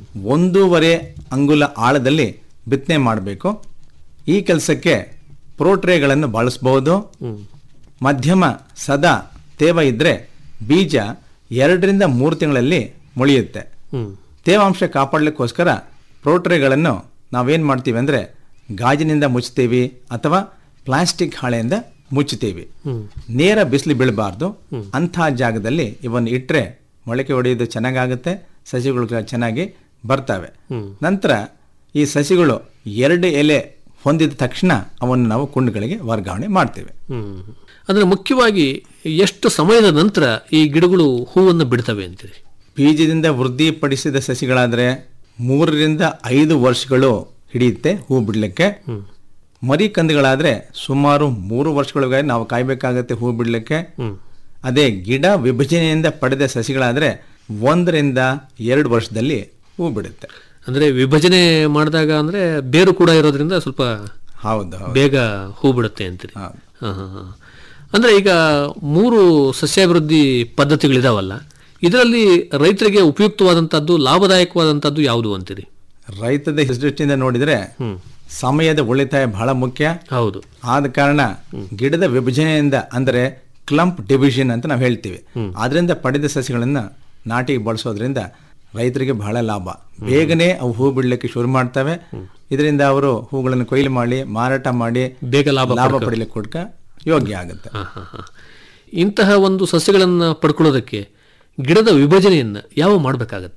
ಒಂದೂವರೆ ಅಂಗುಲ ಆಳದಲ್ಲಿ ಬಿತ್ತನೆ ಮಾಡಬೇಕು ಈ ಕೆಲಸಕ್ಕೆ ಪ್ರೋಟ್ರೇಗಳನ್ನು ಬಳಸಬಹುದು ಮಧ್ಯಮ ಸದಾ ತೇವ ಇದ್ರೆ ಬೀಜ ಎರಡರಿಂದ ಮೂರು ತಿಂಗಳಲ್ಲಿ ಮೊಳೆಯುತ್ತೆ ಹ್ಮ್ ತೇವಾಂಶ ಕಾಪಾಡಲಿಕ್ಕೋಸ್ಕರ ಪ್ರೋಟ್ರೇಗಳನ್ನು ನಾವೇನು ಮಾಡ್ತೀವಿ ಅಂದರೆ ಗಾಜಿನಿಂದ ಮುಚ್ತೀವಿ ಅಥವಾ ಪ್ಲಾಸ್ಟಿಕ್ ಹಾಳೆಯಿಂದ ಮುಚ್ಚುತ್ತೀವಿ ನೇರ ಬಿಸಿಲು ಬೀಳಬಾರ್ದು ಅಂಥ ಜಾಗದಲ್ಲಿ ಇವನ್ನು ಇಟ್ಟರೆ ಮೊಳಕೆ ಹೊಡೆಯೋದು ಚೆನ್ನಾಗಾಗುತ್ತೆ ಸಸಿಗಳು ಕೂಡ ಚೆನ್ನಾಗಿ ಬರ್ತವೆ ನಂತರ ಈ ಸಸಿಗಳು ಎರಡು ಎಲೆ ಹೊಂದಿದ ತಕ್ಷಣ ಅವನ್ನು ನಾವು ಕುಂಡುಗಳಿಗೆ ವರ್ಗಾವಣೆ ಮಾಡ್ತೇವೆ ಹ್ಮ್ ಅಂದ್ರೆ ಮುಖ್ಯವಾಗಿ ಎಷ್ಟು ಸಮಯದ ನಂತರ ಈ ಗಿಡಗಳು ಹೂವನ್ನು ಬಿಡ್ತವೆ ಅಂತೀರಿ ಬೀಜದಿಂದ ವೃದ್ಧಿಪಡಿಸಿದ ಸಸಿಗಳಾದರೆ ಮೂರರಿಂದ ಐದು ವರ್ಷಗಳು ಹಿಡಿಯುತ್ತೆ ಹೂ ಬಿಡಲಿಕ್ಕೆ ಮರಿ ಕಂದುಗಳಾದರೆ ಸುಮಾರು ಮೂರು ವರ್ಷಗಳಿಗೆ ನಾವು ಕಾಯಬೇಕಾಗತ್ತೆ ಹೂ ಬಿಡಲಿಕ್ಕೆ ಅದೇ ಗಿಡ ವಿಭಜನೆಯಿಂದ ಪಡೆದ ಸಸಿಗಳಾದರೆ ಒಂದರಿಂದ ಎರಡು ವರ್ಷದಲ್ಲಿ ಹೂ ಬಿಡುತ್ತೆ ಅಂದ್ರೆ ವಿಭಜನೆ ಮಾಡಿದಾಗ ಅಂದ್ರೆ ಬೇರು ಕೂಡ ಇರೋದ್ರಿಂದ ಸ್ವಲ್ಪ ಹೌದು ಹೌದು ಬೇಗ ಹೂ ಬಿಡುತ್ತೆ ಅಂತೀರಿ ಹೌದು. ಹಾ, ಹಾ, ಹಾ. ಅಂದ್ರೆ ಈಗ ಮೂರು ಸಸ್ಯಾಭಿವೃದ್ಧಿ ಪದ್ಧತಿಗಳಿದಾವಲ್ಲ ಇದರಲ್ಲಿ ರೈತರಿಗೆ ಉಪಯುಕ್ತವಾದಂತದ್ದು ಲಾಭದಾಯಕವಾದಂತದ್ದು ಯಾವುದು ಅಂತೀರಿ ರೈತದ ದೃಷ್ಟಿಯಿಂದ ನೋಡಿದರೆ ಸಮಯದ ಉಳಿತಾಯ ಬಹಳ ಮುಖ್ಯ ಹೌದು ಆದ ಕಾರಣ ಗಿಡದ ವಿಭಜನೆಯಿಂದ ಅಂದರೆ ಕ್ಲಂಪ್ ಡಿವಿಷನ್ ಅಂತ ನಾವು ಹೇಳ್ತೀವಿ ಅದರಿಂದ ಪಡೆದ ಸಸಿಗಳನ್ನ ನಾಟಿಗೆ ಬಳಸೋದ್ರಿಂದ ರೈತರಿಗೆ ಬಹಳ ಲಾಭ ಬೇಗನೆ ಅವು ಹೂ ಬಿಡ್ಲಿಕ್ಕೆ ಶುರು ಮಾಡ್ತವೆ ಇದರಿಂದ ಅವರು ಹೂಗಳನ್ನು ಕೊಯ್ಲು ಮಾಡಿ ಮಾರಾಟ ಮಾಡಿ ಬೇಗ ಲಾಭ ಲಾಭ ಪಡ್ಕೊ- ಪಡಿಲಿಕ್ಕೆ ಕೊಡ್ಕ ಯೋಗ್ಯ ಆಗುತ್ತೆ ಹಾ, ಹಾ, ಹಾ. ಇಂತಹ ಒಂದು ಸಸ್ಯಗಳನ್ನ ಪಡ್ಕೊಳ್ಳೋದಕ್ಕೆ ಗಿಡದ ವಿಭಜನೆಯನ್ನ ಯಾವ ಮಾಡಬೇಕಾಗತ್ತೆ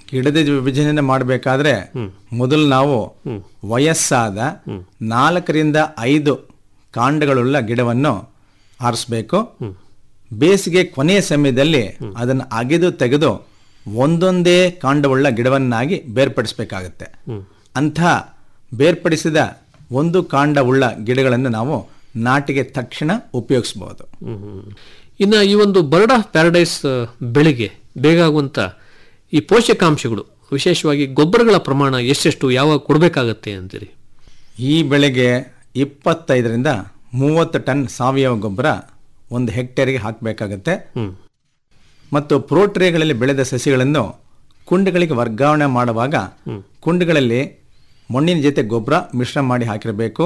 ಗಿಡದ ವಿಭಜನೆ ಮಾಡಬೇಕಾದ್ರೆ ಮೊದಲು ನಾವು ವಯಸ್ಸಾದ ನಾಲ್ಕರಿಂದ ಐದು ಕಾಂಡಗಳುಳ್ಳ ಗಿಡವನ್ನು ಆರಿಸ್ಬೇಕು ಬೇಸಿಗೆ ಕೊನೆಯ ಸಮಯದಲ್ಲಿ ಅದನ್ನು ಅಗೆದು ತೆಗೆದು ಒಂದೊಂದೇ ಕಾಂಡವುಳ್ಳ ಗಿಡವನ್ನಾಗಿ ಬೇರ್ಪಡಿಸಬೇಕಾಗುತ್ತೆ ಅಂಥ ಬೇರ್ಪಡಿಸಿದ ಒಂದು ಕಾಂಡವುಳ್ಳ ಗಿಡಗಳನ್ನು ನಾವು ನಾಟಿಗೆ ತಕ್ಷಣ ಉಪಯೋಗಿಸ್ಬೋದು ಇನ್ನು ಈ ಒಂದು ಬರ್ಡ್ ಆಫ್ ಪ್ಯಾರಡೈಸ್ ಬೆಳೆಗೆ ಬೇಕಾಗುವಂಥ ಈ ಪೋಷಕಾಂಶಗಳು ವಿಶೇಷವಾಗಿ ಗೊಬ್ಬರಗಳ ಪ್ರಮಾಣ ಎಷ್ಟೆಷ್ಟು ಯಾವಾಗ ಕೊಡಬೇಕಾಗತ್ತೆ ಅಂತೀರಿ ಈ ಬೆಳೆಗೆ ಇಪ್ಪತ್ತೈದರಿಂದ ಮೂವತ್ತು ಟನ್ ಸಾವಯವ ಗೊಬ್ಬರ ಒಂದು ಹೆಕ್ಟೇರ್ಗೆ ಹಾಕಬೇಕಾಗತ್ತೆ ಮತ್ತು ಪ್ರೋಟ್ರೇಗಳಲ್ಲಿ ಬೆಳೆದ ಸಸಿಗಳನ್ನು ಕುಂಡಗಳಿಗೆ ವರ್ಗಾವಣೆ ಮಾಡುವಾಗ ಕುಂಡಗಳಲ್ಲಿ ಮಣ್ಣಿನ ಜೊತೆ ಗೊಬ್ಬರ ಮಿಶ್ರ ಮಾಡಿ ಹಾಕಿರಬೇಕು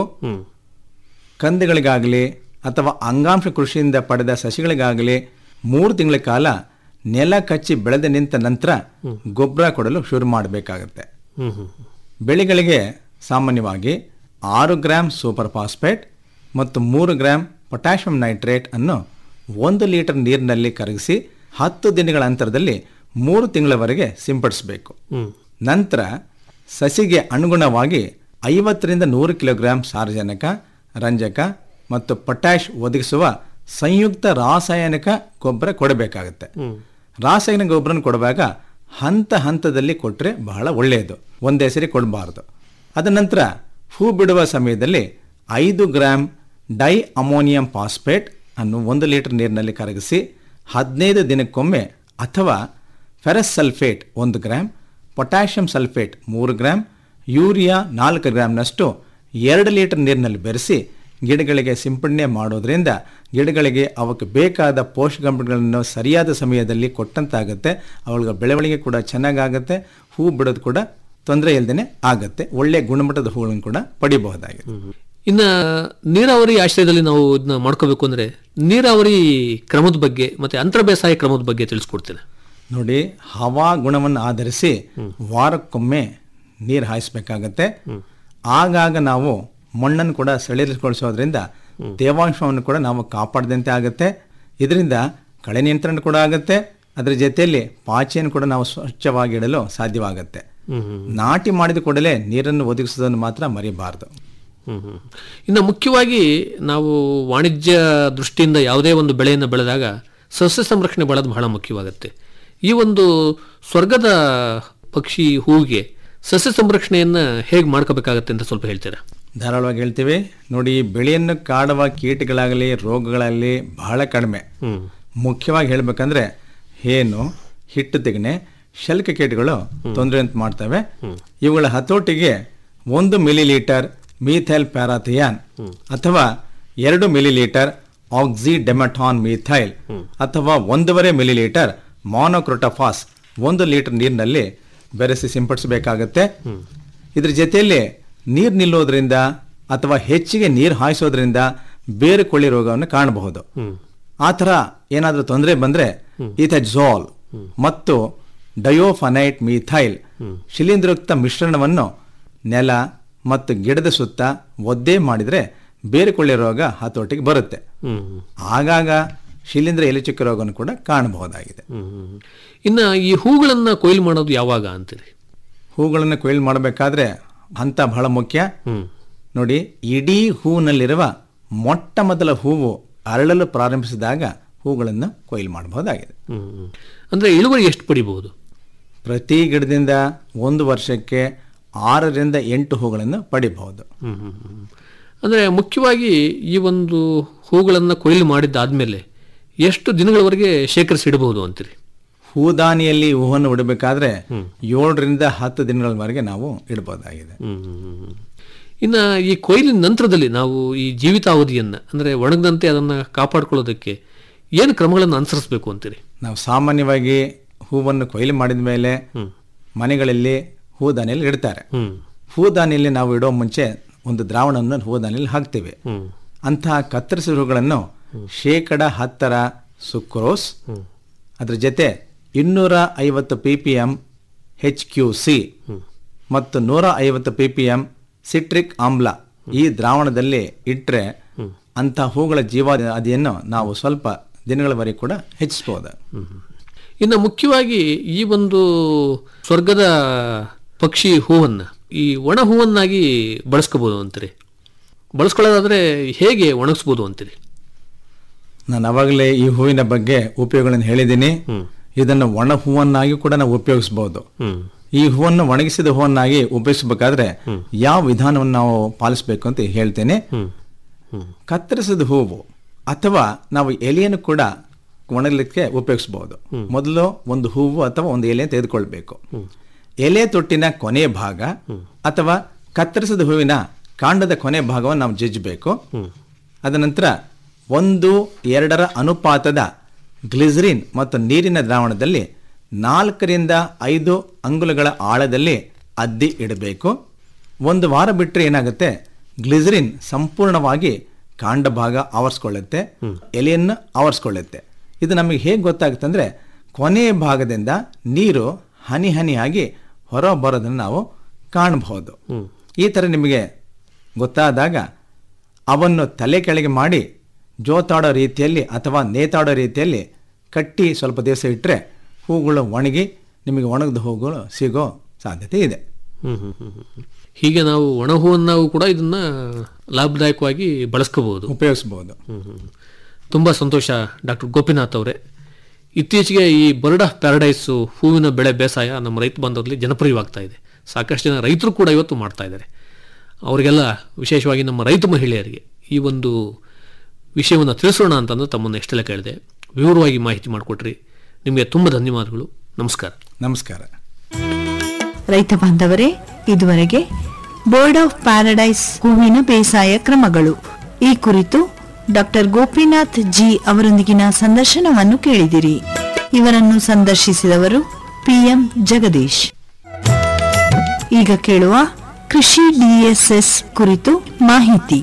ಕಂದುಗಳಿಗಾಗಲಿ ಅಥವಾ ಅಂಗಾಂಶ ಕೃಷಿಯಿಂದ ಪಡೆದ ಸಸಿಗಳಿಗಾಗಲಿ ಮೂರು ತಿಂಗಳ ಕಾಲ ನೆಲ ಕಚ್ಚಿ ಬೆಳೆದು ನಿಂತ ನಂತರ ಗೊಬ್ಬರ ಕೊಡಲು ಶುರು ಮಾಡಬೇಕಾಗತ್ತೆ ಬೆಳೆಗಳಿಗೆ ಸಾಮಾನ್ಯವಾಗಿ ಆರು ಗ್ರಾಂ ಸೂಪರ್ ಫಾಸ್ಫೇಟ್ ಮತ್ತು ಮೂರು ಗ್ರಾಂ ಪೊಟ್ಯಾಷಿಯಂ ನೈಟ್ರೇಟ್ ಅನ್ನು ಒಂದು ಲೀಟರ್ ನೀರಿನಲ್ಲಿ ಕರಗಿಸಿ ಹತ್ತು ದಿನಗಳ ಅಂತರದಲ್ಲಿ ಮೂರು ತಿಂಗಳವರೆಗೆ ಸಿಂಪಡಿಸಬೇಕು ನಂತರ ಸಸಿಗೆ ಅನುಗುಣವಾಗಿ ಐವತ್ತರಿಂದ ನೂರು ಕಿಲೋಗ್ರಾಂ ಸಾರಜನಕ ರಂಜಕ ಮತ್ತು ಪೊಟ್ಯಾಷ್ ಒದಗಿಸುವ ಸಂಯುಕ್ತ ರಾಸಾಯನಿಕ ಗೊಬ್ಬರ ಕೊಡಬೇಕಾಗುತ್ತೆ ರಾಸಾಯನಿಕ ಗೊಬ್ಬರನ ಕೊಡುವಾಗ ಹಂತ ಹಂತದಲ್ಲಿ ಕೊಟ್ಟರೆ ಬಹಳ ಒಳ್ಳೆಯದು ಒಂದೇ ಸರಿ ಕೊಡಬಾರ್ದು ಅದ ನಂತರ ಹೂ ಬಿಡುವ ಸಮಯದಲ್ಲಿ ಐದು ಗ್ರಾಂ ಡೈ ಅಮೋನಿಯಂ ಫಾಸ್ಫೇಟ್ ಅನ್ನು ಒಂದು ಲೀಟರ್ ನೀರಿನಲ್ಲಿ ಕರಗಿಸಿ ಹದಿನೈದು ದಿನಕ್ಕೊಮ್ಮೆ ಅಥವಾ ಫೆರಸ್ ಸಲ್ಫೇಟ್ ಒಂದು ಗ್ರಾಂ ಪೊಟ್ಯಾಷಿಯಂ ಸಲ್ಫೇಟ್ ಮೂರು ಗ್ರಾಂ ಯೂರಿಯಾ ನಾಲ್ಕು ಗ್ರಾಂನಷ್ಟು ಎರಡು ಲೀಟರ್ ನೀರಿನಲ್ಲಿ ಬೆರೆಸಿ ಗಿಡಗಳಿಗೆ ಸಿಂಪಡಣೆ ಮಾಡೋದ್ರಿಂದ ಗಿಡಗಳಿಗೆ ಅವಕ್ಕೆ ಬೇಕಾದ ಪೋಷಕಾಂಶಗಳನ್ನು ಸರಿಯಾದ ಸಮಯದಲ್ಲಿ ಕೊಟ್ಟಂತಾಗುತ್ತೆ ಅವುಗಳ ಬೆಳವಣಿಗೆ ಕೂಡ ಚೆನ್ನಾಗಾಗುತ್ತೆ ಹೂ ಬಿಡೋದು ಕೂಡ ತೊಂದರೆ ಇಲ್ಲದೇ ಆಗುತ್ತೆ ಒಳ್ಳೆ ಗುಣಮಟ್ಟದ ಹೂಗಳನ್ನು ಕೂಡ ಪಡಿಬಹುದಾಗಿದೆ ಇನ್ನು ನೀರಾವರಿ ಆಶ್ರಯದಲ್ಲಿ ನಾವು ಇದನ್ನ ಮಾಡ್ಕೋಬೇಕು ಅಂದ್ರೆ ನೀರಾವರಿ ಕ್ರಮದ ಬಗ್ಗೆ ಮತ್ತೆ ಅಂತರ ಬೇಸಾಯ ಕ್ರಮದ ಬಗ್ಗೆ ತಿಳಿಸ್ಕೊಡ್ತೇನೆ ನೋಡಿ ಹವಾ ಗುಣವನ್ನು ಆಧರಿಸಿ ವಾರಕ್ಕೊಮ್ಮೆ ನೀರು ಹಾಯಿಸ್ಬೇಕಾಗತ್ತೆ ಆಗಾಗ ನಾವು ಮಣ್ಣನ್ನು ಕೂಡ ಸೆಳೆರಿಸಿಗೊಳಿಸೋದ್ರಿಂದ ತೇವಾಂಶವನ್ನು ಕೂಡ ನಾವು ಕಾಪಾಡದಂತೆ ಆಗುತ್ತೆ ಇದರಿಂದ ಕಳೆ ನಿಯಂತ್ರಣ ಕೂಡ ಆಗುತ್ತೆ ಅದರ ಜೊತೆಯಲ್ಲಿ ಪಾಚಿಯನ್ನು ಕೂಡ ನಾವು ಸ್ವಚ್ಛವಾಗಿ ಇಡಲು ಸಾಧ್ಯವಾಗುತ್ತೆ ನಾಟಿ ಮಾಡಿದ ಕೂಡಲೇ ನೀರನ್ನು ಒದಗಿಸೋದನ್ನು ಮಾತ್ರ ಮರಿಬಾರದು ಹ್ಮ್ ಹ್ಮ್. ಇನ್ನು ಮುಖ್ಯವಾಗಿ ನಾವು ವಾಣಿಜ್ಯ ದೃಷ್ಟಿಯಿಂದ ಯಾವುದೇ ಒಂದು ಬೆಳೆಯನ್ನು ಬೆಳೆದಾಗ ಸಸ್ಯ ಸಂರಕ್ಷಣೆ ಬಳೋದು ಬಹಳ ಮುಖ್ಯವಾಗುತ್ತೆ ಈ ಒಂದು ಸ್ವರ್ಗದ ಪಕ್ಷಿ ಹೂವಿಗೆ ಸಸ್ಯ ಸಂರಕ್ಷಣೆಯನ್ನ ಹೇಗೆ ಮಾಡ್ಕೋಬೇಕಾಗತ್ತೆ ಅಂತ ಸ್ವಲ್ಪ ಹೇಳ್ತೀರಾ ಧಾರಾಳವಾಗಿ ಹೇಳ್ತೀವಿ ನೋಡಿ ಬೆಳೆಯನ್ನು ಕಾಡುವ ಕೀಟಗಳಾಗಲಿ ರೋಗಗಳಲ್ಲಿ ಬಹಳ ಕಡಿಮೆ ಮುಖ್ಯವಾಗಿ ಹೇಳ್ಬೇಕಂದ್ರೆ ಹೇನು ಹಿಟ್ಟು ತೆಗಣೆ ಶಲ್ಕ ಕೀಟಗಳು ತೊಂದರೆ ಅಂತ ಮಾಡ್ತವೆ ಇವುಗಳ ಹತೋಟಿಗೆ ಒಂದು ಮಿಲಿ ಲೀಟರ್ ಮೀಥೈಲ್ ಪ್ಯಾರಾಥಿಯಾನ್ ಅಥವಾ ಎರಡು millilitre oxydemeton methyl ಅಥವಾ ಒಂದೂವರೆ ಮಿಲಿ ಲೀಟರ್ ಮಾನೋಕ್ರೋಟಫಾಸ್ ಒಂದು ಲೀಟರ್ ನೀರಿನಲ್ಲಿ ಬೆರೆಸಿ ಸಿಂಪಡಿಸಬೇಕಾಗತ್ತೆ ಇದ್ರ ಜೊತೆಯಲ್ಲಿ ನೀರು ನಿಲ್ಲೋದ್ರಿಂದ ಅಥವಾ ಹೆಚ್ಚಿಗೆ ನೀರು ಹಾಯಿಸೋದ್ರಿಂದ ಬೇರೆ ಕೊಳ್ಳಿ ರೋಗವನ್ನು ಕಾಣಬಹುದು ಆ ಥರ ಏನಾದರೂ ತೊಂದರೆ ಬಂದರೆ ಇಥಜಾಲ್ ಮತ್ತು ಡಯೋಫನೈಟ್ ಮೀಥೈಲ್ ಶಿಲೀಂಧ್ರಯುಕ್ತ ಮಿಶ್ರಣವನ್ನು ನೆಲ ಮತ್ತು ಗಿಡದ ಸುತ್ತ ಒದ್ದೆ ಮಾಡಿದರೆ ಬೇರೆ ಕೊಳ್ಳಿ ರೋಗ ಹತೋಟಿಗೆ ಬರುತ್ತೆ ಆಗಾಗ ಶಿಲೀಂಧ್ರ ಎಲೆಚುಕ್ಕೆ ರೋಗವನ್ನು ಕೂಡ ಕಾಣಬಹುದಾಗಿದೆ ಇನ್ನು ಈ ಹೂಗಳನ್ನ ಕೊಯ್ಲು ಮಾಡೋದು ಯಾವಾಗ ಅಂತೀರಿ ಹೂಗಳನ್ನು ಕೊಯ್ಲು ಮಾಡಬೇಕಾದ್ರೆ ಹಂತ ಬಹಳ ಮುಖ್ಯ ನೋಡಿ ಇಡೀ ಹೂವಿನಲ್ಲಿರುವ ಮೊಟ್ಟ ಮೊದಲ ಹೂವು ಅರಳಲು ಪ್ರಾರಂಭಿಸಿದಾಗ ಹೂಗಳನ್ನು ಕೊಯ್ಲು ಮಾಡಬಹುದಾಗಿದೆ ಹ್ಮ್. ಅಂದ್ರೆ ಇಳುವರಿ ಎಷ್ಟು ಪಡಿಬಹುದು ಪ್ರತಿ ಗಿಡದಿಂದ ಒಂದು ವರ್ಷಕ್ಕೆ ಆರರಿಂದ ಎಂಟು ಹೂಗಳನ್ನು ಪಡಿಬಹುದು ಹ್ಮ್, ಹ್ಮ್, ಹ್ಮ್. ಅಂದ್ರೆ ಮುಖ್ಯವಾಗಿ ಈ ಒಂದು ಹೂಗಳನ್ನ ಕೊಯ್ಲು ಮಾಡಿದ್ದಾದ್ಮೇಲೆ ಎಷ್ಟು ದಿನಗಳವರೆಗೆ ಶೇಖರಿಸಿ ಇಡಬಹುದು ಅಂತೀರಿ ಹೂದಾನಿಯಲ್ಲಿ ಹೂವನ್ನು ಇಡಬೇಕಾದ್ರೆ ಏಳರಿಂದ ಹತ್ತು ದಿನಗಳವರೆಗೆ ನಾವು ಇಡಬಹುದಾಗಿದೆ ಹ್ಮ್, ಹ್ಮ್, ಹ್ಮ್. ಇನ್ನ ಈ ಕೊಯ್ಲಿನ ನಂತರದಲ್ಲಿ ನಾವು ಈ ಜೀವಿತಾವಧಿಯನ್ನ ಅಂದ್ರೆ ಒಣಗದಂತೆ ಅದನ್ನ ಕಾಪಾಡ್ಕೊಳ್ಳೋದಕ್ಕೆ ಏನು ಕ್ರಮಗಳನ್ನು ಅನುಸರಿಸಬೇಕು ಅಂತೀರಿ ನಾವು ಸಾಮಾನ್ಯವಾಗಿ ಹೂವನ್ನು ಕೊಯ್ಲು ಮಾಡಿದ ಮೇಲೆ ಮನೆಗಳಲ್ಲಿ ಹೂದಾನಿಯಲ್ಲಿ ಇಡ್ತಾರೆ ಹ್ಮ್ ಹೂದಾನಿಯಲ್ಲಿ ನಾವು ಇಡೋ ಮುಂಚೆ ಒಂದು ದ್ರಾವಣವನ್ನು ಹೂದಾನಿಯಲ್ಲಿ ಹಾಕ್ತೀವಿ ಹ್ಮ್ ಅಂತಹ ಕತ್ತರಿಸಿದ ಹೂಗಳನ್ನು ಶೇಕಡ ಹತ್ತರ ಸುಕ್ರೋಸ್ ಅದ್ರ ಜೊತೆ ಇನ್ನೂರ ಐವತ್ತು P P M H Q C ಮತ್ತು ನೂರ ಐವತ್ತು ಪಿ ಪಿ ಎಂ ಸಿಟ್ರಿಕ್ ಆಮ್ಲ ಈ ದ್ರಾವಣದಲ್ಲಿ ಇಟ್ಟರೆ ಅಂಥ ಹೂಗಳ ಜೀವಾವಧಿಯನ್ನು ನಾವು ಸ್ವಲ್ಪ ದಿನಗಳವರೆಗೆ ಕೂಡ ಹೆಚ್ಚಿಸಬಹುದು ಇನ್ನು ಮುಖ್ಯವಾಗಿ ಈ ಒಂದು ಸ್ವರ್ಗದ ಪಕ್ಷಿ ಹೂವನ್ನು ಈ ಒಣ ಹೂವನ್ನಾಗಿ ಬಳಸ್ಕೋಬೋದು ಅಂತೀರಿ ಬಳಸ್ಕೊಳ್ಳೋದಾದ್ರೆ ಹೇಗೆ ಒಣಗಿಸ್ಬೋದು ಅಂತೀರಿ ನಾನು ಅವಾಗಲೇ ಈ ಹೂವಿನ ಬಗ್ಗೆ ಉಪಯೋಗಗಳನ್ನು ಹೇಳಿದ್ದೀನಿ ಇದನ್ನು ಒಣ ಹೂವನ್ನಾಗಿ ಕೂಡ ನಾವು ಉಪಯೋಗಿಸಬಹುದು ಹ್ಮ್ ಈ ಹೂವನ್ನು ಒಣಗಿಸಿದ ಹೂವನ್ನಾಗಿ ಉಪಯೋಗಿಸಬೇಕಾದ್ರೆ ಯಾವ ವಿಧಾನವನ್ನು ನಾವು ಪಾಲಿಸಬೇಕು ಅಂತ ಹೇಳ್ತೇನೆ ಕತ್ತರಿಸಿದ ಹೂವು ಅಥವಾ ನಾವು ಎಲೆಯನ್ನು ಕೂಡ ಒಣಗಲಿಕ್ಕೆ ಉಪಯೋಗಿಸಬಹುದು ಮೊದಲು ಒಂದು ಹೂವು ಅಥವಾ ಒಂದು ಎಲೆ ತೆಗೆದುಕೊಳ್ಬೇಕು ಎಲೆ ತೊಟ್ಟಿನ ಕೊನೆಯ ಭಾಗ ಅಥವಾ ಕತ್ತರಿಸಿದ ಹೂವಿನ ಕಾಂಡದ ಕೊನೆ ಭಾಗವನ್ನು ನಾವು ಜಜ್ಜಬೇಕು ಅದ ನಂತರ ಒಂದು ಎರಡರ ಅನುಪಾತದ ಗ್ಲಿಸರಿನ್ ಮತ್ತು ನೀರಿನ ದ್ರಾವಣದಲ್ಲಿ ನಾಲ್ಕರಿಂದ ಐದು ಅಂಗುಲಗಳ ಆಳದಲ್ಲಿ ಅದ್ದಿ ಇಡಬೇಕು ಒಂದು ವಾರ ಬಿಟ್ಟರೆ ಏನಾಗುತ್ತೆ ಗ್ಲಿಸರಿನ್ ಸಂಪೂರ್ಣವಾಗಿ ಕಾಂಡ ಭಾಗ ಆವರಿಸ್ಕೊಳ್ಳುತ್ತೆ ಎಲೆಯನ್ನು ಆವರಿಸ್ಕೊಳ್ಳುತ್ತೆ ಇದು ನಮಗೆ ಹೇಗೆ ಗೊತ್ತಾಗುತ್ತೆ ಅಂದರೆ ಕೊನೆಯ ಭಾಗದಿಂದ ನೀರು ಹನಿ ಹನಿಯಾಗಿ ಹೊರ ಬರೋದನ್ನು ನಾವು ಕಾಣಬಹುದು ಈ ಥರ ನಿಮಗೆ ಗೊತ್ತಾದಾಗ ಅವನ್ನು ತಲೆ ಕೆಳಗೆ ಮಾಡಿ ಜೋತಾಡೋ ರೀತಿಯಲ್ಲಿ ಅಥವಾ ನೇತಾಡೋ ರೀತಿಯಲ್ಲಿ ಕಟ್ಟಿ ಸ್ವಲ್ಪ ದಿವಸ ಇಟ್ಟರೆ ಹೂಗಳು ಒಣಗಿ ನಿಮಗೆ ಒಣಗಿದ ಹೂಗಳು ಸಿಗೋ ಸಾಧ್ಯತೆ ಇದೆ ಹ್ಮ್ ಹ್ಮ್ ಹ್ಮ್ ಹ್ಮ್. ಹೀಗೆ ನಾವು ಒಣ ಹೂವನ್ನು ಕೂಡ ಇದನ್ನ ಲಾಭದಾಯಕವಾಗಿ ಬಳಸ್ಕೋಬಹುದು ಉಪಯೋಗಿಸ್ಬೋದು ತುಂಬಾ ಸಂತೋಷ ಡಾಕ್ಟರ್ ಗೋಪಿನಾಥ್ ಅವರೇ ಇತ್ತೀಚೆಗೆ ಈ ಬರ್ಡ್ ಆಫ್ ಪ್ಯಾರಡೈಸ್ ಹೂವಿನ ಬೆಳೆ ಬೇಸಾಯ ನಮ್ಮ ರೈತ ಬಾಂಧವರಲ್ಲಿ ಜನಪ್ರಿಯವಾಗ್ತಾ ಇದೆ ಸಾಕಷ್ಟು ಜನ ರೈತರು ಕೂಡ ಇವತ್ತು ಮಾಡ್ತಾ ಇದ್ದಾರೆ ಅವರಿಗೆಲ್ಲ ವಿಶೇಷವಾಗಿ ನಮ್ಮ ರೈತ ಮಹಿಳೆಯರಿಗೆ ಈ ಒಂದು ವಿಷಯವನ್ನು ತಿಳಿಸೋಣ ಅಂತಂದು ತಮ್ಮನ್ನು ಎಷ್ಟೆಲ್ಲ ಕೇಳಿದೆ ವಿವರವಾಗಿ ಮಾಹಿತಿ ಮಾಡಿಕೊಟ್ರಿ ನಿಮಗೆ ತುಂಬ ಧನ್ಯವಾದಗಳು ನಮಸ್ಕಾರ ನಮಸ್ಕಾರ ರೈತ ಬಾಂಧವರೇ ಇದುವರೆಗೆ ಬೋರ್ಡ್ ಆಫ್ ಪ್ಯಾರಡೈಸ್ ಹೂವಿನ ಬೇಸಾಯ ಕ್ರಮಗಳು ಈ ಕುರಿತು ಡಾಕ್ಟರ್ ಗೋಪಿನಾಥ್ ಜಿ ಅವರೊಂದಿಗಿನ ಸಂದರ್ಶನವನ್ನು ಕೇಳಿದಿರಿ ಇವರನ್ನು ಸಂದರ್ಶಿಸಿದವರು ಪಿಎಂ ಜಗದೀಶ್ ಈಗ ಕೇಳುವ ಕೃಷಿ ಡಿಎಸ್ಎಸ್ ಕುರಿತು ಮಾಹಿತಿ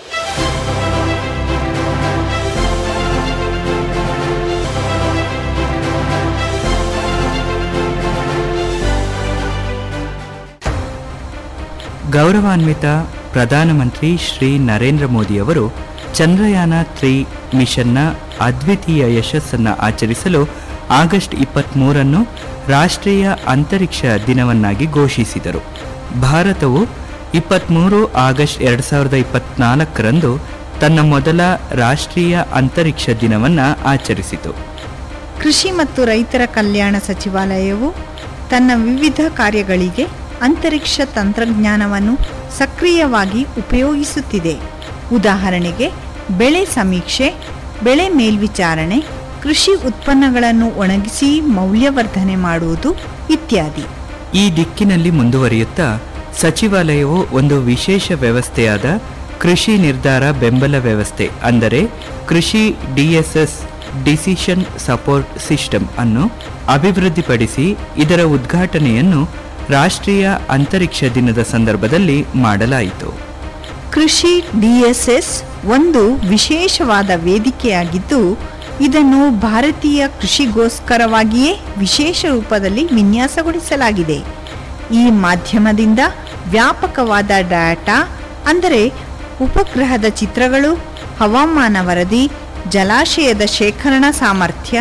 ಗೌರವಾನ್ವಿತ ಪ್ರಧಾನಮಂತ್ರಿ ಶ್ರೀ ನರೇಂದ್ರ ಮೋದಿಯವರು ಚಂದ್ರಯಾನ ತ್ರೀ ಮಿಷನ್ನ ಅದ್ವಿತೀಯ ಯಶಸ್ಸನ್ನು ಆಚರಿಸಲು ಆಗಸ್ಟ್ ಇಪ್ಪತ್ತ್ಮೂರನ್ನು ರಾಷ್ಟ್ರೀಯ ಅಂತರಿಕ್ಷ ದಿನವನ್ನಾಗಿ ಘೋಷಿಸಿದರು ಭಾರತವು ಇಪ್ಪತ್ತ್ಮೂರು ಆಗಸ್ಟ್ ಎರಡು ಸಾವಿರದ ಇಪ್ಪತ್ನಾಲ್ಕರಂದು ತನ್ನ ಮೊದಲ ರಾಷ್ಟ್ರೀಯ ಅಂತರಿಕ್ಷ ದಿನವನ್ನು ಆಚರಿಸಿತು ಕೃಷಿ ಮತ್ತು ರೈತರ ಕಲ್ಯಾಣ ಸಚಿವಾಲಯವು ತನ್ನ ವಿವಿಧ ಕಾರ್ಯಗಳಿಗೆ ಅಂತರಿಕ್ಷ ತಂತ್ರಜ್ಞಾನವನ್ನು ಸಕ್ರಿಯವಾಗಿ ಉಪಯೋಗಿಸುತ್ತಿದೆ ಉದಾಹರಣೆಗೆ ಬೆಳೆ ಸಮೀಕ್ಷೆ ಬೆಳೆ ಮೇಲ್ವಿಚಾರಣೆ ಕೃಷಿ ಉತ್ಪನ್ನಗಳನ್ನು ಒಣಗಿಸಿ ಮೌಲ್ಯವರ್ಧನೆ ಮಾಡುವುದು ಇತ್ಯಾದಿ ಈ ದಿಕ್ಕಿನಲ್ಲಿ ಮುಂದುವರಿಯುತ್ತಾ ಸಚಿವಾಲಯವು ಒಂದು ವಿಶೇಷ ವ್ಯವಸ್ಥೆಯಾದ ಕೃಷಿ ನಿರ್ಧಾರ ಬೆಂಬಲ ವ್ಯವಸ್ಥೆ ಅಂದರೆ ಕೃಷಿ ಡಿಎಸ್ಎಸ್ ಡಿಸಿಷನ್ ಸಪೋರ್ಟ್ ಸಿಸ್ಟಮ್ ಅನ್ನು ಅಭಿವೃದ್ಧಿಪಡಿಸಿ ಇದರ ಉದ್ಘಾಟನೆಯನ್ನು ರಾಷ್ಟ್ರೀಯ ಅಂತರಿಕ್ಷ ದಿನದ ಸಂದರ್ಭದಲ್ಲಿ ಮಾಡಲಾಯಿತು ಕೃಷಿ ಡಿಎಸ್ಎಸ್ ಒಂದು ವಿಶೇಷವಾದ ವೇದಿಕೆಯಾಗಿದ್ದು ಇದನ್ನು ಭಾರತೀಯ ಕೃಷಿಗೋಸ್ಕರವಾಗಿಯೇ ವಿಶೇಷ ರೂಪದಲ್ಲಿ ವಿನ್ಯಾಸಗೊಳಿಸಲಾಗಿದೆ ಈ ಮಾಧ್ಯಮದಿಂದ ವ್ಯಾಪಕವಾದ ಡಾಟಾ ಅಂದರೆ ಉಪಗ್ರಹದ ಚಿತ್ರಗಳು ಹವಾಮಾನ ವರದಿ ಜಲಾಶಯದ ಶೇಖರಣಾ ಸಾಮರ್ಥ್ಯ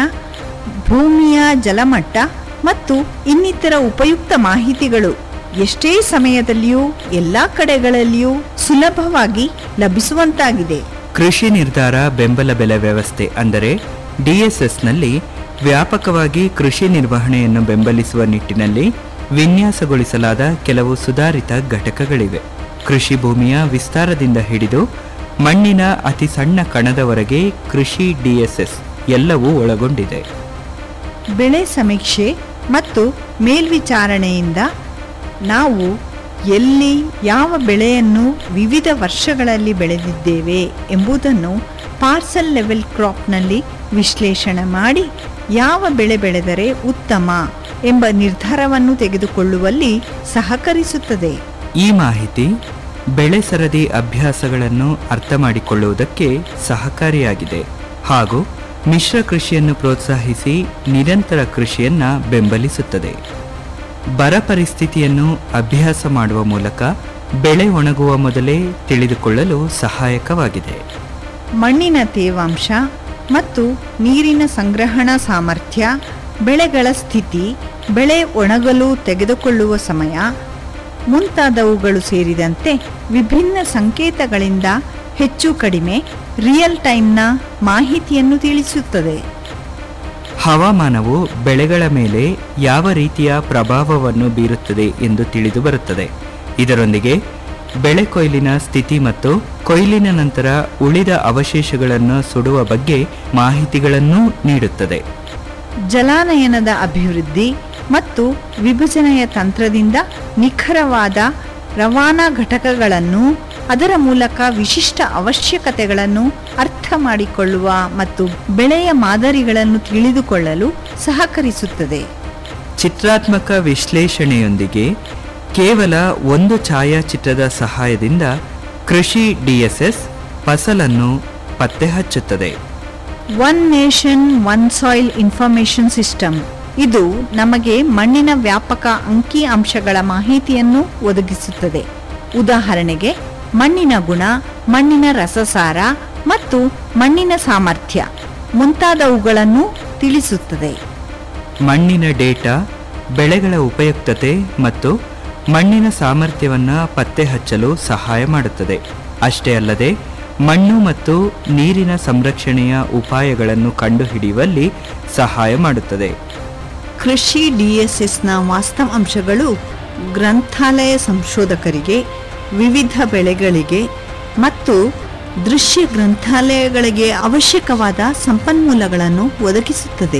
ಭೂಮಿಯ ಜಲಮಟ್ಟ ಮತ್ತು ಇನ್ನಿತರ ಉಪಯುಕ್ತ ಮಾಹಿತಿಗಳು ಎಷ್ಟೇ ಸಮಯದಲ್ಲಿಯೂ ಎಲ್ಲ ಕಡೆಗಳಲ್ಲಿಯೂ ಸುಲಭವಾಗಿ ಲಭಿಸುವಂತಾಗಿದೆ ಕೃಷಿ ನಿರ್ಧಾರ ಬೆಂಬಲ ಬೆಲೆ ವ್ಯವಸ್ಥೆ ಅಂದರೆ ಡಿಎಸ್ಎಸ್ನಲ್ಲಿ ವ್ಯಾಪಕವಾಗಿ ಕೃಷಿ ನಿರ್ವಹಣೆಯನ್ನು ಬೆಂಬಲಿಸುವ ನಿಟ್ಟಿನಲ್ಲಿ ವಿನ್ಯಾಸಗೊಳಿಸಲಾದ ಕೆಲವು ಸುಧಾರಿತ ಘಟಕಗಳಿವೆ ಕೃಷಿ ಭೂಮಿಯ ವಿಸ್ತಾರದಿಂದ ಹಿಡಿದು ಮಣ್ಣಿನ ಅತಿ ಸಣ್ಣ ಕಣದವರೆಗೆ ಕೃಷಿ ಡಿಎಸ್ಎಸ್ ಎಲ್ಲವೂ ಒಳಗೊಂಡಿದೆ ಬೆಳೆ ಸಮೀಕ್ಷೆ ಮತ್ತು ಮೇಲ್ವಿಚಾರಣೆಯಿಂದ ನಾವು ಎಲ್ಲಿ ಯಾವ ಬೆಳೆಯನ್ನು ವಿವಿಧ ವರ್ಷಗಳಲ್ಲಿ ಬೆಳೆದಿದ್ದೇವೆ ಎಂಬುದನ್ನು ಪಾರ್ಸಲ್ ಲೆವೆಲ್ ಕ್ರಾಪ್ನಲ್ಲಿ ವಿಶ್ಲೇಷಣೆ ಮಾಡಿ ಯಾವ ಬೆಳೆ ಬೆಳೆದರೆ ಉತ್ತಮ ಎಂಬ ನಿರ್ಧಾರವನ್ನು ತೆಗೆದುಕೊಳ್ಳುವಲ್ಲಿ ಸಹಕರಿಸುತ್ತದೆ ಈ ಮಾಹಿತಿ ಬೆಳೆ ಸರದಿ ಅಭ್ಯಾಸಗಳನ್ನು ಅರ್ಥ ಮಾಡಿಕೊಳ್ಳುವುದಕ್ಕೆ ಸಹಕಾರಿಯಾಗಿದೆ ಹಾಗೂ ಮಿಶ್ರ ಕೃಷಿಯನ್ನು ಪ್ರೋತ್ಸಾಹಿಸಿ ನಿರಂತರ ಕೃಷಿಯನ್ನ ಬೆಂಬಲಿಸುತ್ತದೆ ಬರ ಪರಿಸ್ಥಿತಿಯನ್ನು ಅಭ್ಯಾಸ ಮಾಡುವ ಮೂಲಕ ಬೆಳೆ ಒಣಗುವ ಮೊದಲೇ ತಿಳಿದುಕೊಳ್ಳಲು ಸಹಾಯಕವಾಗಿದೆ ಮಣ್ಣಿನ ತೇವಾಂಶ ಮತ್ತು ನೀರಿನ ಸಂಗ್ರಹಣಾ ಸಾಮರ್ಥ್ಯ ಬೆಳೆಗಳ ಸ್ಥಿತಿ ಬೆಳೆ ಒಣಗಲು ತೆಗೆದುಕೊಳ್ಳುವ ಸಮಯ ಮುಂತಾದವುಗಳು ಸೇರಿದಂತೆ ವಿಭಿನ್ನ ಸಂಕೇತಗಳಿಂದ ಹೆಚ್ಚು ಕಡಿಮೆ ರಿಯಲ್ ಟೈಮ್ನ ಮಾಹಿತಿಯನ್ನು ತಿಳಿಸುತ್ತದೆ ಹವಾಮಾನವು ಬೆಳೆಗಳ ಮೇಲೆ ಯಾವ ರೀತಿಯ ಪ್ರಭಾವವನ್ನು ಬೀರುತ್ತದೆ ಎಂದು ತಿಳಿದು ಬರುತ್ತದೆ ಇದರೊಂದಿಗೆ ಬೆಳೆ ಕೊಯ್ಲಿನ ಸ್ಥಿತಿ ಮತ್ತು ಕೊಯ್ಲಿನ ನಂತರ ಉಳಿದ ಅವಶೇಷಗಳನ್ನು ಸುಡುವ ಬಗ್ಗೆ ಮಾಹಿತಿಗಳನ್ನೂ ನೀಡುತ್ತದೆ ಜಲಾನಯನದ ಅಭಿವೃದ್ಧಿ ಮತ್ತು ವಿಭಜನೆಯ ತಂತ್ರದಿಂದ ನಿಖರವಾದ ರವಾನಾ ಘಟಕಗಳನ್ನು ಅದರ ಮೂಲಕ ವಿಶಿಷ್ಟ ಅವಶ್ಯಕತೆಗಳನ್ನು ಅರ್ಥ ಮಾಡಿಕೊಳ್ಳುವ ಮತ್ತು ಬೆಳೆಯ ಮಾದರಿಗಳನ್ನು ತಿಳಿದುಕೊಳ್ಳಲು ಸಹಕರಿಸುತ್ತದೆ ಚಿತ್ರಾತ್ಮಕ ವಿಶ್ಲೇಷಣೆಯೊಂದಿಗೆ ಕೇವಲ ಒಂದು ಛಾಯಾಚಿತ್ರದ ಸಹಾಯದಿಂದ ಕೃಷಿ ಡಿಎಸ್ಎಸ್ ಫಸಲನ್ನು ಪತ್ತೆ ಹಚ್ಚುತ್ತದೆ one nation one soil information system ಇದು ನಮಗೆ ಮಣ್ಣಿನ ವ್ಯಾಪಕ ಅಂಕಿ ಅಂಶಗಳ ಮಾಹಿತಿಯನ್ನು ಒದಗಿಸುತ್ತದೆ ಉದಾಹರಣೆಗೆ ಮಣ್ಣಿನ ಗುಣ ಮಣ್ಣಿನ ರಸಸಾರ ಮತ್ತು ಮಣ್ಣಿನ ಸಾಮರ್ಥ್ಯ ಮುಂತಾದವುಗಳನ್ನು ತಿಳಿಸುತ್ತದೆ ಮಣ್ಣಿನ ಡೇಟಾ ಬೆಳೆಗಳ ಉಪಯುಕ್ತತೆ ಮತ್ತು ಮಣ್ಣಿನ ಸಾಮರ್ಥ್ಯವನ್ನು ಪತ್ತೆ ಹಚ್ಚಲು ಸಹಾಯ ಮಾಡುತ್ತದೆ ಅಷ್ಟೇ ಅಲ್ಲದೆ ಮಣ್ಣು ಮತ್ತು ನೀರಿನ ಸಂರಕ್ಷಣೆಯ ಉಪಾಯಗಳನ್ನು ಕಂಡುಹಿಡಿಯುವಲ್ಲಿ ಸಹಾಯ ಮಾಡುತ್ತದೆ ಕೃಷಿ ಡಿಎಸ್ಎಸ್ನ ವಾಸ್ತವಾಂಶಗಳು ಗ್ರಂಥಾಲಯ ಸಂಶೋಧಕರಿಗೆ ವಿವಿಧ ಬೆಳೆಗಳಿಗೆ ಮತ್ತು ದೃಶ್ಯ ಗ್ರಂಥಾಲಯಗಳಿಗೆ ಅವಶ್ಯಕವಾದ ಸಂಪನ್ಮೂಲಗಳನ್ನು ಒದಗಿಸುತ್ತದೆ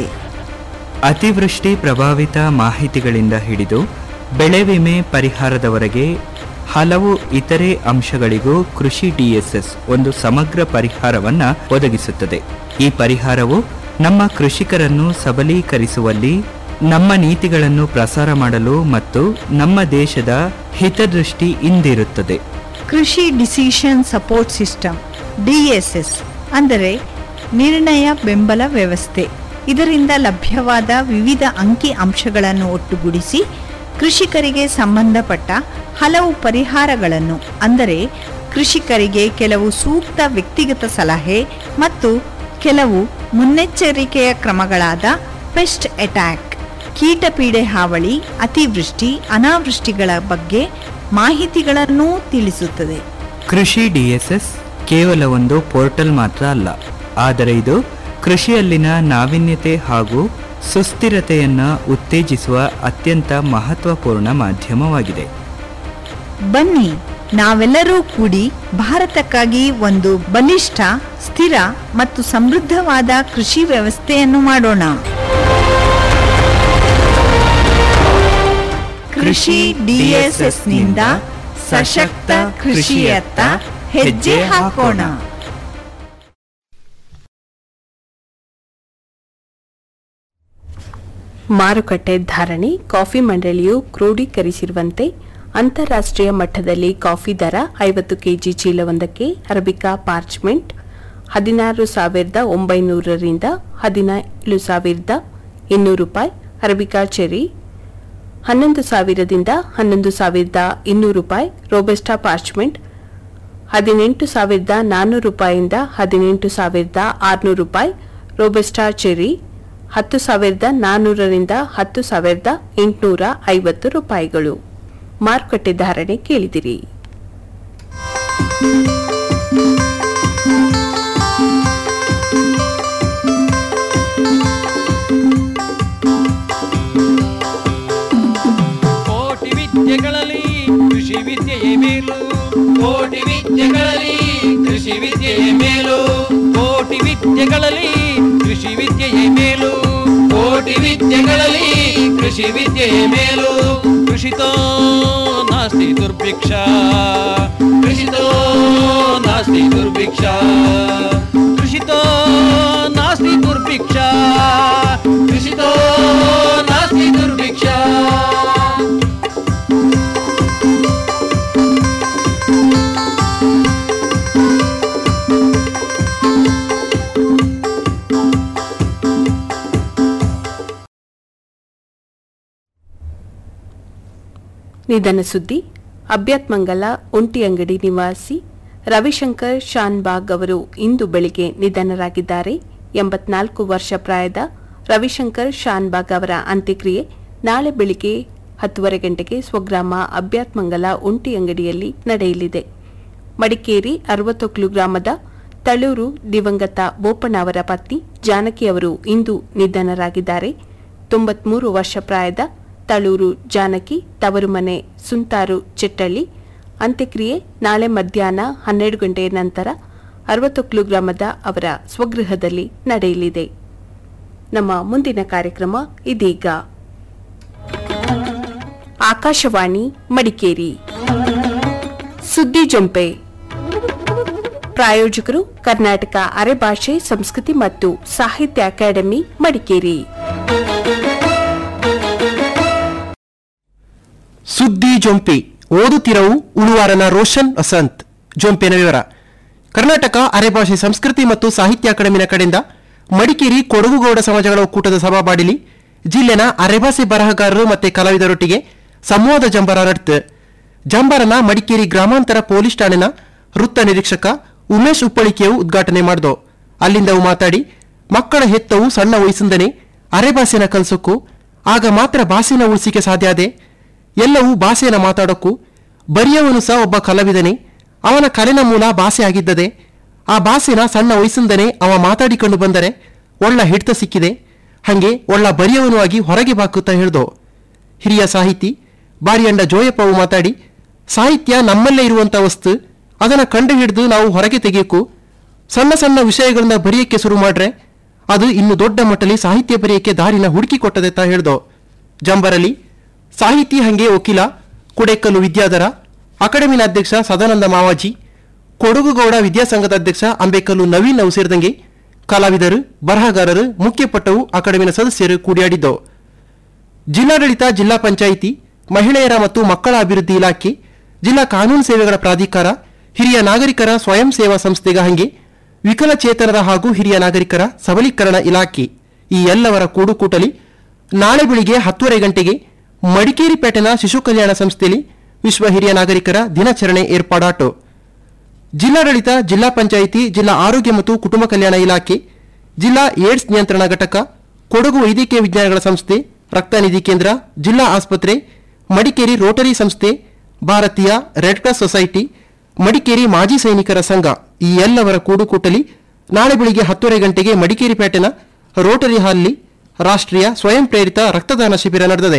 ಅತಿವೃಷ್ಟಿ ಪ್ರಭಾವಿತ ಮಾಹಿತಿಗಳಿಂದ ಹಿಡಿದು ಬೆಳೆ ವಿಮೆ ಪರಿಹಾರದವರೆಗೆ ಹಲವು ಇತರೆ ಅಂಶಗಳಿಗೂ ಕೃಷಿ ಡಿಎಸ್ಎಸ್ ಒಂದು ಸಮಗ್ರ ಪರಿಹಾರವನ್ನ ಒದಗಿಸುತ್ತದೆ ಈ ಪರಿಹಾರವು ನಮ್ಮ ಕೃಷಿಕರನ್ನು ಸಬಲೀಕರಿಸುವಲ್ಲಿ ನಮ್ಮ ನೀತಿಗಳನ್ನು ಪ್ರಸಾರ ಮಾಡಲು ಮತ್ತು ನಮ್ಮ ದೇಶದ ಹಿತದೃಷ್ಟಿ ಇಂದಿರುತ್ತದೆ ಕೃಷಿ ಡಿಸಿಷನ್ ಸಪೋರ್ಟ್ ಸಿಸ್ಟಮ್ ಡಿಎಸ್ಎಸ್ ಅಂದರೆ ನಿರ್ಣಯ ಬೆಂಬಲ ವ್ಯವಸ್ಥೆ ಇದರಿಂದ ಲಭ್ಯವಾದ ವಿವಿಧ ಅಂಕಿ ಅಂಶಗಳನ್ನು ಒಟ್ಟುಗೂಡಿಸಿ ಕೃಷಿಕರಿಗೆ ಸಂಬಂಧಪಟ್ಟ ಹಲವು ಪರಿಹಾರಗಳನ್ನು ಅಂದರೆ ಕೃಷಿಕರಿಗೆ ಕೆಲವು ಸೂಕ್ತ ವ್ಯಕ್ತಿಗತ ಸಲಹೆ ಮತ್ತು ಕೆಲವು ಮುನ್ನೆಚ್ಚರಿಕೆಯ ಕ್ರಮಗಳಾದ ಪೆಸ್ಟ್ ಅಟ್ಯಾಕ್ ಕೀಟಪೀಡೆ ಹಾವಳಿ ಅತಿವೃಷ್ಟಿ ಅನಾವೃಷ್ಟಿಗಳ ಬಗ್ಗೆ ಮಾಹಿತಿಗಳನ್ನೂ ತಿಳಿಸುತ್ತದೆ ಕೃಷಿ ಡಿಎಸ್ಎಸ್ ಕೇವಲ ಒಂದು ಪೋರ್ಟಲ್ ಮಾತ್ರ ಅಲ್ಲ ಆದರೆ ಇದು ಕೃಷಿಯಲ್ಲಿನ ನಾವೀನ್ಯತೆ ಹಾಗೂ ಸುಸ್ಥಿರತೆಯನ್ನ ಉತ್ತೇಜಿಸುವ ಅತ್ಯಂತ ಮಹತ್ವಪೂರ್ಣ ಮಾಧ್ಯಮವಾಗಿದೆ ಬನ್ನಿ ನಾವೆಲ್ಲರೂ ಕೂಡಿ ಭಾರತಕ್ಕಾಗಿ ಒಂದು ಬಲಿಷ್ಠ ಸ್ಥಿರ ಮತ್ತು ಸಮೃದ್ಧವಾದ ಕೃಷಿ ವ್ಯವಸ್ಥೆಯನ್ನು ಮಾಡೋಣ ಕೃಷಿ ಡಿಎಸ್ಎಸ್ನಿಂದ ಸಶಕ್ತ ಕೃಷಿಯತ್ತ ಹೆಜ್ಜೆ ಹಾಕೋಣ ಮಾರುಕಟ್ಟೆ ಧಾರಣೆ ಕಾಫಿ ಮಂಡಳಿಯು ಕ್ರೋಢೀಕರಿಸಿರುವಂತೆ ಅಂತಾರಾಷ್ಟ್ರೀಯ ಮಟ್ಟದಲ್ಲಿ ಕಾಫಿ ದರ ಐವತ್ತು ಕೆಜಿ ಚೀಲವೊಂದಕ್ಕೆ ಅರಬಿಕಾ ಪಾರ್ಚ್ಮೆಂಟ್ ಹದಿನಾರು ಸಾವಿರದ ಒಂಬೈನೂರರಿಂದ ಹದಿನೇಳು ಸಾವಿರದ ಇನ್ನೂರು ರೂಪಾಯಿ ಅರಬಿಕಾ ಚೆರಿ ಹನ್ನೊಂದು ಸಾವಿರದಿಂದ ಹನ್ನೊಂದು ಸಾವಿರದ ಇನ್ನೂರು ರೂಪಾಯಿ ರೋಬೆಸ್ಟಾ ಪಾರ್ಚ್ಮೆಂಟ್ ಹದಿನೆಂಟು ಸಾವಿರದ ನಾನ್ನೂರು ರೂಪಾಯಿಯಿಂದ ಹದಿನೆಂಟು ಸಾವಿರದ ಆರುನೂರು ರೂಪಾಯಿ ರೋಬೆಸ್ಟಾ ಚೆರಿ ಹತ್ತು ಸಾವಿರದ ನಾನ್ನೂರರಿಂದ ಹತ್ತು ಸಾವಿರದ ಎಂಟುನೂರ ಐವತ್ತು ರೂಪಾಯಿಗಳು ಮಾರುಕಟ್ಟೆ ಧಾರಣೆ ಕೇಳಿದಿರಿ ಕೋಟಿ ವಿದ್ಯೆಗಳಲ್ಲಿ ಕೃಷಿ ವಿದ್ಯೆಯೇ ಮೇಲು ಕೋಟಿ ವಿದ್ಯೆಗಳಲ್ಲಿ ಕೃಷಿ ವಿದ್ಯೆಯೇ ಮೇಲು ಕೋಟಿ ವಿದ್ಯೆಗಳಲ್ಲಿ ಕೃಷಿ ವಿದ್ಯೆಯೇ ಮೇಲು ಕೋಟಿ ವಿದ್ಯೆಗಳಲ್ಲಿ ಕೃಷಿ ವಿದ್ಯೆಯೇ ಮೇಲು ಕೃಷಿತೋ ನಾಸ್ತಿ ದುರ್ಭಿಕ್ಷ ಕೃಷಿತೋ ನಾಸ್ತಿ ದುರ್ಭಿಕ್ಷ ಕೃಷಿತೋ ನಾಸ್ತಿ ದುರ್ಭಿಕ್ಷ ಕೃಷಿತೋ ನಾಸ್ತಿ ದುರ್ಭಿಕ್ಷ ನಿಧನ ಸುದ್ದಿ ಅಭ್ಯತ್ಮಂಗಲ ಒಂಟಿಯಂಗಡಿ ನಿವಾಸಿ ರವಿಶಂಕರ್ ಶಾನ್ಬಾಗ್ ಅವರು ಇಂದು ಬೆಳಿಗ್ಗೆ ನಿಧನರಾಗಿದ್ದಾರೆ ಎಂಬತ್ನಾಲ್ಕು ವರ್ಷ ಪ್ರಾಯದ ರವಿಶಂಕರ್ ಶಾನ್ಬಾಗ್ ಅವರ ಅಂತ್ಯಕ್ರಿಯೆ ನಾಳೆ ಬೆಳಿಗ್ಗೆ ಹತ್ತುವರೆ ಗಂಟೆಗೆ ಸ್ವಗ್ರಾಮ ಅಬ್ಯಾತ್ಮಂಗಲ ಒಂಟಿ ಅಂಗಡಿಯಲ್ಲಿ ನಡೆಯಲಿದೆ ಮಡಿಕೇರಿ ಅರವತ್ತೊಕ್ಲು ಗ್ರಾಮದ ತಳೂರು ದಿವಂಗತ ಬೋಪಣ್ಣ ಅವರ ಪತ್ನಿ ಜಾನಕಿ ಅವರು ಇಂದು ನಿಧನರಾಗಿದ್ದಾರೆ ತೊಂಬತ್ಮೂರು ವರ್ಷ ಪ್ರಾಯದ ತಳೂರು ಜಾನಕಿ ತವರು ಮನೆ ಸುಂತಾರು ಚೆಟ್ಟಳ್ಳಿ ಅಂತ್ಯಕ್ರಿಯೆ ನಾಳೆ ಮಧ್ಯಾಹ್ನ ಹನ್ನೆರಡು ಗಂಟೆಯ ನಂತರ ಅರವತ್ತೊಕ್ಲು ಗ್ರಾಮದ ಅವರ ಸ್ವಗೃಹದಲ್ಲಿ ನಡೆಯಲಿದೆ ನಮ್ಮ ಮುಂದಿನ ಕಾರ್ಯಕ್ರಮ ಇದೀಗ ಆಕಾಶವಾಣಿ ಮಡಿಕೇರಿ ಸುದ್ದಿ ಜೊಂಪೆ ಪ್ರಾಯೋಜಕರು ಕರ್ನಾಟಕ ಅರೆಭಾಷೆ ಸಂಸ್ಕೃತಿ ಮತ್ತು ಸಾಹಿತ್ಯ ಅಕಾಡೆಮಿ ಮಡಿಕೇರಿ ಸುದ್ದಿ ಜೊಂಪಿ ಓದುತ್ತಿರವು ಉಳುವಾರನ ರೋಷನ್ ವಸಂತ್ ಜೊಂಪಿನ ವಿವರ ಕರ್ನಾಟಕ ಅರೆಭಾಷೆ ಸಂಸ್ಕೃತಿ ಮತ್ತು ಸಾಹಿತ್ಯ ಅಕಾಡೆಮಿನ ಕಡೆಯಿಂದ ಮಡಿಕೇರಿ ಕೊಡಗುಗೌಡ ಸಮಾಜಗಳ ಒಕ್ಕೂಟದ ಸಭಾಬಾಡಿಲಿ ಜಿಲ್ಲೆನ ಅರೆಭಾಷೆ ಬರಹಗಾರರು ಮತ್ತೆ ಕಲಾವಿದರೊಟ್ಟಿಗೆ ಸಂವಾದ ಜಂಬರ ನಡೆತು ಜಂಬರನ ಮಡಿಕೇರಿ ಗ್ರಾಮಾಂತರ ಪೊಲೀಸ್ ಠಾಣೆನ ವೃತ್ತ ನಿರೀಕ್ಷಕ ಉಮೇಶ್ ಉಪ್ಪಳಿಕೆಯು ಉದ್ಘಾಟನೆ ಮಾಡ್ದೋ ಅಲ್ಲಿಂದ ಅವು ಮಾತಾಡಿ ಮಕ್ಕಳ ಹೆತ್ತವು ಸಣ್ಣ ವಯಸ್ಸಿಂದನೇ ಅರೆಭಾಷೆನ ಕಲ್ಸೋಕು ಆಗ ಮಾತ್ರ ಭಾಷೆನ ಉಳಿಸಿಕೆ ಸಾಧ್ಯ ಅದೇ ಎಲ್ಲವೂ ಭಾಷೆನ ಮಾತಾಡೋಕ್ಕೂ ಬರೆಯವನು ಸಹ ಒಬ್ಬ ಕಲಾವಿದನೇ ಅವನ ಕಲೆನ ಮೂಲ ಭಾಷೆ ಆಗಿದ್ದದೆ ಆ ಭಾಷೆನ ಸಣ್ಣ ವಯಸ್ಸಿಂದನೇ ಅವ ಮಾತಾಡಿಕೊಂಡು ಬಂದರೆ ಒಳ್ಳ ಹಿಡಿತ ಸಿಕ್ಕಿದೆ ಹಂಗೆ ಒಳ್ಳ ಬರೆಯವನು ಆಗಿ ಹೊರಗೆ ಬಾಕುತ್ತಾ ಹೇಳ್ದೋ ಹಿರಿಯ ಸಾಹಿತಿ ಬಾರಿಯಂಡ ಜೋಯಪ್ಪವು ಮಾತಾಡಿ ಸಾಹಿತ್ಯ ನಮ್ಮಲ್ಲೇ ಇರುವಂತ ವಸ್ತು ಅದನ್ನ ಕಂಡು ಹಿಡಿದು ನಾವು ಹೊರಗೆ ತೆಗೆಯಕ್ಕೂ ಸಣ್ಣ ಸಣ್ಣ ವಿಷಯಗಳನ್ನ ಬರೆಯಕ್ಕೆ ಶುರು ಮಾಡ್ರೆ ಅದು ಇನ್ನು ದೊಡ್ಡ ಮಟ್ಟದಲ್ಲಿ ಸಾಹಿತ್ಯ ಬರೆಯಕ್ಕೆ ದಾರಿನ ಹುಡುಕಿ ಕೊಟ್ಟದೆ ತಾ ಹೇಳ್ದೋ ಜಂಬರಲಿ ಸಾಹಿತಿ ಹಂಗೆ ವಕೀಲ ಕುಡೆಕಲ್ಲು ವಿದ್ಯಾಧರ ಅಕಾಡೆಮಿನ ಅಧ್ಯಕ್ಷ ಸದಾನಂದ ಮಾವಾಜಿ ಕೊಡಗುಗೌಡ ವಿದ್ಯಾಸಂಘದ ಅಧ್ಯಕ್ಷ ಅಂಬೇಕಲ್ಲು ನವೀನ್ ಅವು ಸೇರಿದಂಗೆ ಕಲಾವಿದರು ಬರಹಗಾರರು ಮುಖ್ಯಪಟ್ಟವು ಅಕಾಡೆಮಿನ ಸದಸ್ಯರು ಕೂಡಿಯಾಡಿದ್ದವು ಜಿಲ್ಲಾಡಳಿತ ಜಿಲ್ಲಾ ಪಂಚಾಯಿತಿ ಮಹಿಳೆಯರ ಮತ್ತು ಮಕ್ಕಳ ಅಭಿವೃದ್ಧಿ ಇಲಾಖೆ ಜಿಲ್ಲಾ ಕಾನೂನು ಸೇವೆಗಳ ಪ್ರಾಧಿಕಾರ ಹಿರಿಯ ನಾಗರಿಕರ ಸ್ವಯಂ ಸೇವಾ ಸಂಸ್ಥೆಗ ಹಂಗೆ ವಿಕಲಚೇತನರ ಹಾಗೂ ಹಿರಿಯ ನಾಗರಿಕರ ಸಬಲೀಕರಣ ಇಲಾಖೆ ಈ ಎಲ್ಲವರ ಕೂಡುಕೂಟಲಿ ನಾಳೆ ಬೆಳಿಗ್ಗೆ ಹತ್ತುವರೆ ಗಂಟೆಗೆ ಮಡಿಕೇರಿ ಪೇಟೆನ ಶಿಶು ಕಲ್ಯಾಣ ಸಂಸ್ಥೆಯಲ್ಲಿ ವಿಶ್ವ ಹಿರಿಯ ನಾಗರಿಕರ ದಿನಾಚರಣೆ ಏರ್ಪಾಡಾಟು ಜಿಲ್ಲಾಡಳಿತ ಜಿಲ್ಲಾ ಪಂಚಾಯಿತಿ ಜಿಲ್ಲಾ ಆರೋಗ್ಯ ಮತ್ತು ಕುಟುಂಬ ಕಲ್ಯಾಣ ಇಲಾಖೆ ಜಿಲ್ಲಾ ಏಡ್ಸ್ ನಿಯಂತ್ರಣ ಘಟಕ ಕೊಡಗು ವೈದ್ಯಕೀಯ ವಿಜ್ಞಾನಗಳ ಸಂಸ್ಥೆ ರಕ್ತನಿಧಿ ಕೇಂದ್ರ ಜಿಲ್ಲಾ ಆಸ್ಪತ್ರೆ ಮಡಿಕೇರಿ ರೋಟರಿ ಸಂಸ್ಥೆ ಭಾರತೀಯ ರೆಡ್ ಕ್ರಾಸ್ ಸೊಸೈಟಿ ಮಡಿಕೇರಿ ಮಾಜಿ ಸೈನಿಕರ ಸಂಘ ಈ ಎಲ್ಲವರ ಕೂಡುಕೂಟಲಿ ನಾಳೆ ಬೆಳಿಗ್ಗೆ ಹತ್ತುವರೆ ಗಂಟೆಗೆ ಮಡಿಕೇರಿ ಪೇಟೆನ ರೋಟರಿ ಹಾಲ್ನಲ್ಲಿ ರಾಷ್ಟ್ರೀಯ ಸ್ವಯಂ ಪ್ರೇರಿತ ರಕ್ತದಾನ ಶಿಬಿರ ನಡೆದಿದೆ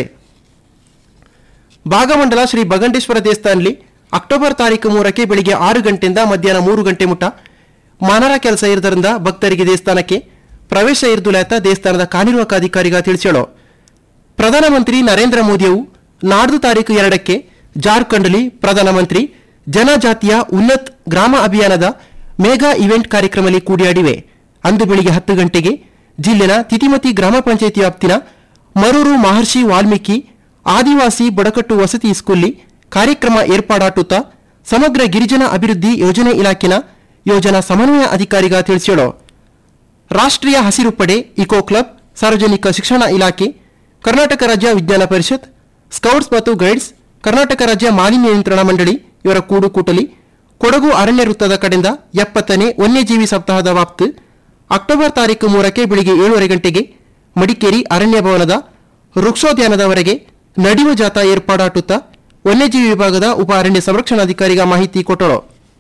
ಭಾಗಮಂಡಲ ಶ್ರೀ ಬಗಂಡೇಶ್ವರ ದೇವಸ್ಥಾನದಲ್ಲಿ ಅಕ್ಟೋಬರ್ ತಾರೀಕು ಮೂರಕ್ಕೆ ಬೆಳಿಗ್ಗೆ ಆರು ಗಂಟೆಯಿಂದ ಮಧ್ಯಾಹ್ನ ಮೂರು ಗಂಟೆ ಮುಟ್ಟ ಮಾನರ ಕೆಲಸ ಇರುವುದರಿಂದ ಭಕ್ತರಿಗೆ ದೇವಸ್ಥಾನಕ್ಕೆ ಪ್ರವೇಶ ಇರ್ದುಲಾತ ದೇವಸ್ಥಾನದ ಕಾರ್ಯನಿರ್ವಾಹಕ ಅಧಿಕಾರಿಗ ತಿಳಿಸೇಳೋ ಪ್ರಧಾನಮಂತ್ರಿ ನರೇಂದ್ರ ಮೋದಿಯವು ನಾಡ್ದು ತಾರೀಕು ಎರಡಕ್ಕೆ ಜಾರ್ಖಂಡ್ಲಿ ಪ್ರಧಾನಮಂತ್ರಿ ಜನಜಾತಿಯ ಉನ್ನತ್ ಗ್ರಾಮ ಅಭಿಯಾನದ ಮೇಘಾ ಇವೆಂಟ್ ಕಾರ್ಯಕ್ರಮದಲ್ಲಿ ಕೂಡಿಯಾಡಿವೆ ಅಂದು ಬೆಳಿಗ್ಗೆ ಹತ್ತು ಗಂಟೆಗೆ ಜಿಲ್ಲೆನ ತಿತಿಮತಿ ಗ್ರಾಮ ಪಂಚಾಯಿತಿ ವ್ಯಾಪ್ತಿನ ಮರೂರು ಮಹರ್ಷಿ ವಾಲ್ಮೀಕಿ ಆದಿವಾಸಿ ಬುಡಕಟ್ಟು ವಸತಿ ಸ್ಕೂಲ್ಲಿ ಕಾರ್ಯಕ್ರಮ ಏರ್ಪಾಡಾಟುತ್ತಾ ಸಮಗ್ರ ಗಿರಿಜನ ಅಭಿವೃದ್ಧಿ ಯೋಜನೆ ಇಲಾಖೆನ ಯೋಜನಾ ಸಮನ್ವಯ ಅಧಿಕಾರಿಗ ತಿಳಿಸೇಳೋ ರಾಷ್ಟ್ರೀಯ ಹಸಿರು ಪಡೆ ಇಕೋ ಕ್ಲಬ್ ಸಾರ್ವಜನಿಕ ಶಿಕ್ಷಣ ಇಲಾಖೆ ಕರ್ನಾಟಕ ರಾಜ್ಯ ವಿಜ್ಞಾನ ಪರಿಷತ್ ಸ್ಕೌಟ್ಸ್ ಮತ್ತು ಗೈಡ್ಸ್ ಕರ್ನಾಟಕ ರಾಜ್ಯ ಮಾಲಿನ್ಯ ನಿಯಂತ್ರಣ ಮಂಡಳಿ ಇವರ ಕೂಡುಕೂಟಲಿ ಕೊಡಗು ಅರಣ್ಯ ವೃತ್ತದ ಕಡೆಯಿಂದ ಎಪ್ಪತ್ತನೇ ವನ್ಯಜೀವಿ ಸಪ್ತಾಹದ ವ್ಯಾಪ್ತಿ ಅಕ್ಟೋಬರ್ ತಾರೀಕು ಮೂರಕ್ಕೆ ಬೆಳಿಗ್ಗೆ ಏಳುವರೆ ಗಂಟೆಗೆ ಮಡಿಕೇರಿ ಅರಣ್ಯ ಭವನದ ವೃಕ್ಷೋದ್ಯಾನದವರೆಗೆ ನಡೆಯುವ ಜಾಥಾ ಏರ್ಪಾಡಾಟುತ್ತಾ ವನ್ಯಜೀವಿ ವಿಭಾಗದ ಉಪ ಅರಣ್ಯ ಸಂರಕ್ಷಣಾಧಿಕಾರಿಗ ಮಾಹಿತಿ ಕೊಟ್ಟಳು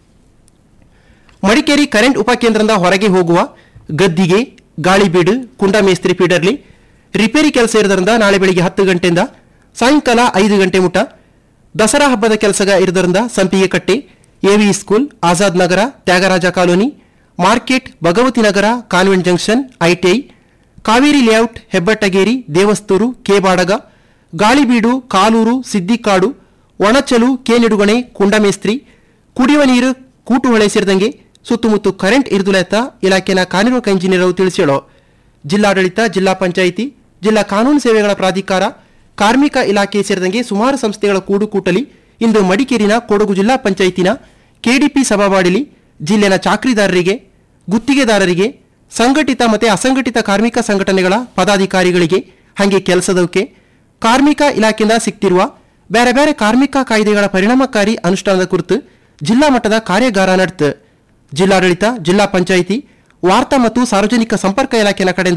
ಮಡಿಕೇರಿ ಕರೆಂಟ್ ಉಪಕೇಂದ್ರದ ಹೊರಗೆ ಹೋಗುವ ಗದ್ದಿಗೆ ಗಾಳಿಬೀಡು ಕುಂಡಮೇಸ್ತ್ರಿ ಫೀಡರ್ಲಿ ರಿಪೇರಿ ಕೆಲಸ ಇರೋದ್ರಿಂದ ನಾಳೆ ಬೆಳಿಗ್ಗೆ ಹತ್ತು ಗಂಟೆಯಿಂದ ಸಾಯಂಕಾಲ ಐದು ಗಂಟೆ ಮುಟ ದಸರಾ ಹಬ್ಬದ ಕೆಲಸಗ ಇರೋದ್ರಿಂದ Sampige Katte AV school Azad Nagar Thyagaraja colony market Bhagavathi Nagar convent junction ITI Kaveri layout Hebbettageri Devasthur Kebadaga Galibeedu Kalur Siddikadu Onachalu Kenidugane Kundamestri ಕುಡಿಯುವ ನೀರು ಕೂಟುಹೊಳೆ ಸೇರಿದಂಗೆ ಸುತ್ತಮುತ್ತ ಕರೆಂಟ್ ಇರ್ದುಲೆತ್ತ ಇಲಾಖೆನ ಕಾರ್ಯನಿರ್ವಾಹಕ ಇಂಜಿನಿಯರ್ ಅವರು ತಿಳಿಸೇಳೋ ಜಿಲ್ಲಾಡಳಿತ ಜಿಲ್ಲಾ ಪಂಚಾಯಿತಿ ಜಿಲ್ಲಾ ಕಾನೂನು ಸೇವೆಗಳ ಪ್ರಾಧಿಕಾರ ಕಾರ್ಮಿಕ ಇಲಾಖೆ ಸೇರಿದಂಗೆ ಸುಮಾರು ಸಂಸ್ಥೆಗಳ ಕೂಡುಕೂಟಲಿ ಇಂದು ಮಡಿಕೇರಿನ ಕೊಡಗು ಜಿಲ್ಲಾ ಪಂಚಾಯಿತಿನ ಕೆಡಿಪಿ ಸಭಾವಾಡಿಲಿ ಜಿಲ್ಲೆನ ಚಾಕ್ರಿದಾರರಿಗೆ ಗುತ್ತಿಗೆದಾರರಿಗೆ ಸಂಘಟಿತ ಮತ್ತು ಅಸಂಘಟಿತ ಕಾರ್ಮಿಕ ಸಂಘಟನೆಗಳ ಪದಾಧಿಕಾರಿಗಳಿಗೆ ಹಾಗೆ ಕೆಲಸದವಕ್ಕೆ ಕಾರ್ಮಿಕ ಇಲಾಖೆಯಿಂದ ಸಿಗ್ತಿರುವ ಬೇರೆ ಬೇರೆ ಕಾರ್ಮಿಕ ಕಾಯ್ದೆಗಳ ಪರಿಣಾಮಕಾರಿ ಅನುಷ್ಠಾನದ ಕುರಿತು ಜಿಲ್ಲಾ ಮಟ್ಟದ ಕಾರ್ಯಾಗಾರ ನಡೆತು ಜಿಲ್ಲಾಡಳಿತ ಜಿಲ್ಲಾ ಪಂಚಾಯಿತಿ ವಾರ್ತಾ ಮತ್ತು ಸಾರ್ವಜನಿಕ ಸಂಪರ್ಕ ಇಲಾಖೆಯ ಕಡೆಯಿಂದ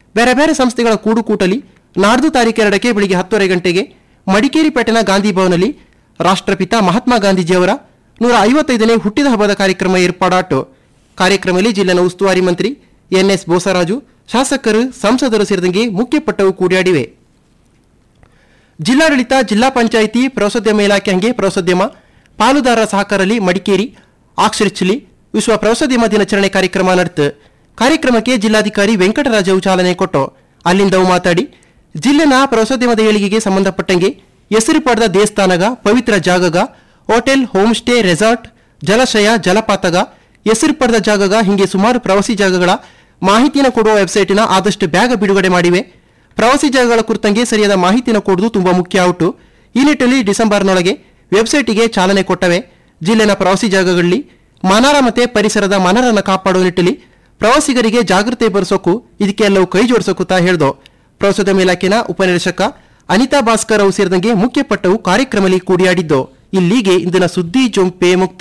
ಬೇರೆ ಬೇರೆ ಸಂಸ್ಥೆಗಳ ಕೂಡುಕೂಟಲಿ ನಾಡ್ದು ತಾರೀಕು ಎರಡಕ್ಕೆ ಬೆಳಿಗ್ಗೆ ಹತ್ತುವರೆ ಗಂಟೆಗೆ ಮಡಿಕೇರಿ ಪೇಟೆನ ಗಾಂಧಿ ಭವನಲ್ಲಿ ರಾಷ್ಟ್ರಪಿತ ಮಹಾತ್ಮ ಗಾಂಧೀಜಿಯವರ ನೂರ ಐವತ್ತೈದನೇ ಹುಟ್ಟಿದ ಹಬ್ಬದ ಕಾರ್ಯಕ್ರಮ ಏರ್ಪಾಡಾಟು ಕಾರ್ಯಕ್ರಮದಲ್ಲಿ ಜಿಲ್ಲೆನ ಉಸ್ತುವಾರಿ ಮಂತ್ರಿ ಎನ್ಎಸ್ ಬೋಸರಾಜು ಶಾಸಕರು ಸಂಸದರು ಸೇರಿದಂಗೆ ಮುಖ್ಯಪಟ್ಟವು ಕೂಡಿಯಾಡಿವೆ ಜಿಲ್ಲಾಡಳಿತ ಜಿಲ್ಲಾ ಪಂಚಾಯಿತಿ ಪ್ರವಾಸೋದ್ಯಮ ಇಲಾಖೆ ಹಂಗೆ ಪ್ರವಾಸೋದ್ಯಮ ಪಾಲುದಾರರ ಸಹಕಾರದಲ್ಲಿ ಮಡಿಕೇರಿ ಆಕ್ಷರಿಚಲಿ ವಿಶ್ವ ಪ್ರವಾಸೋದ್ಯಮ ದಿನಾಚರಣೆ ಕಾರ್ಯಕ್ರಮ ನಡೆತು ಕಾರ್ಯಕ್ರಮಕ್ಕೆ ಜಿಲ್ಲಾಧಿಕಾರಿ ವೆಂಕಟರಾಜವು ಚಾಲನೆ ಕೊಟ್ಟು ಅಲ್ಲಿಂದ ಅವು ಮಾತಾಡಿ ಜಿಲ್ಲೆನ ಪ್ರವಾಸೋದ್ಯಮದ ಏಳಿಗೆಗೆ ಸಂಬಂಧಪಟ್ಟಂಗೆ ಹೆಸರು ಪಡೆದ ದೇವಸ್ಥಾನಗ ಪವಿತ್ರ ಜಾಗಗ ಹೋಟೆಲ್ ಹೋಮ್ ಸ್ಟೇ ರೆಸಾರ್ಟ್ ಜಲಾಶಯ ಜಲಪಾತಗ ಹೆಸರು ಪಡೆದ ಜಾಗಗ ಹಿಂಗೆ ಸುಮಾರು ಪ್ರವಾಸಿ ಜಾಗಗಳ ಮಾಹಿತಿಯನ್ನು ಕೊಡುವ ವೆಬ್ಸೈಟಿನ ಆದಷ್ಟು ಬೇಗ ಬಿಡುಗಡೆ ಮಾಡಿವೆ ಪ್ರವಾಸಿ ಜಾಗಗಳ ಕುರಿತಂಗೆ ಸರಿಯಾದ ಮಾಹಿತಿಯನ್ನು ಕೊಡುವುದು ತುಂಬಾ ಮುಖ್ಯ ಔಟು ಈ ನಿಟ್ಟಿನಲ್ಲಿ ಡಿಸೆಂಬರ್ನೊಳಗೆ ವೆಬ್ಸೈಟಿಗೆ ಚಾಲನೆ ಕೊಟ್ಟವೆ ಜಿಲ್ಲೆನ ಪ್ರವಾಸಿ ಜಾಗಗಳಲ್ಲಿ ಮನಾರ ಮತ್ತೆ ಪರಿಸರದ ಮನರನ್ನು ಕಾಪಾಡುವ ನಿಟ್ಟಿನಲ್ಲಿ ಪ್ರವಾಸಿಗರಿಗೆ ಜಾಗೃತಿ ಬರೆಸೋಕು ಇದಕ್ಕೆಲ್ಲವೂ ಕೈ ಜೋಡಿಸೋಕು ತಾ ಹೇಳ್ದೋ ಪ್ರವಾಸೋದ್ಯಮ ಇಲಾಖೆನ ಉಪನಿರೀಕ್ಷಕ ಅನಿತಾ ಭಾಸ್ಕರ್ ಅವು ಸೇರಿದಂಗೆ ಮುಖ್ಯಪಟ್ಟವು ಕಾರ್ಯಕ್ರಮದಲ್ಲಿ ಕೂಡಿಯಾಡಿದ್ದು ಇಲ್ಲಿಗೆ ಇಂದಿನ ಸುದ್ದಿ ಜೊಂಪೆ ಮುಕ್ತ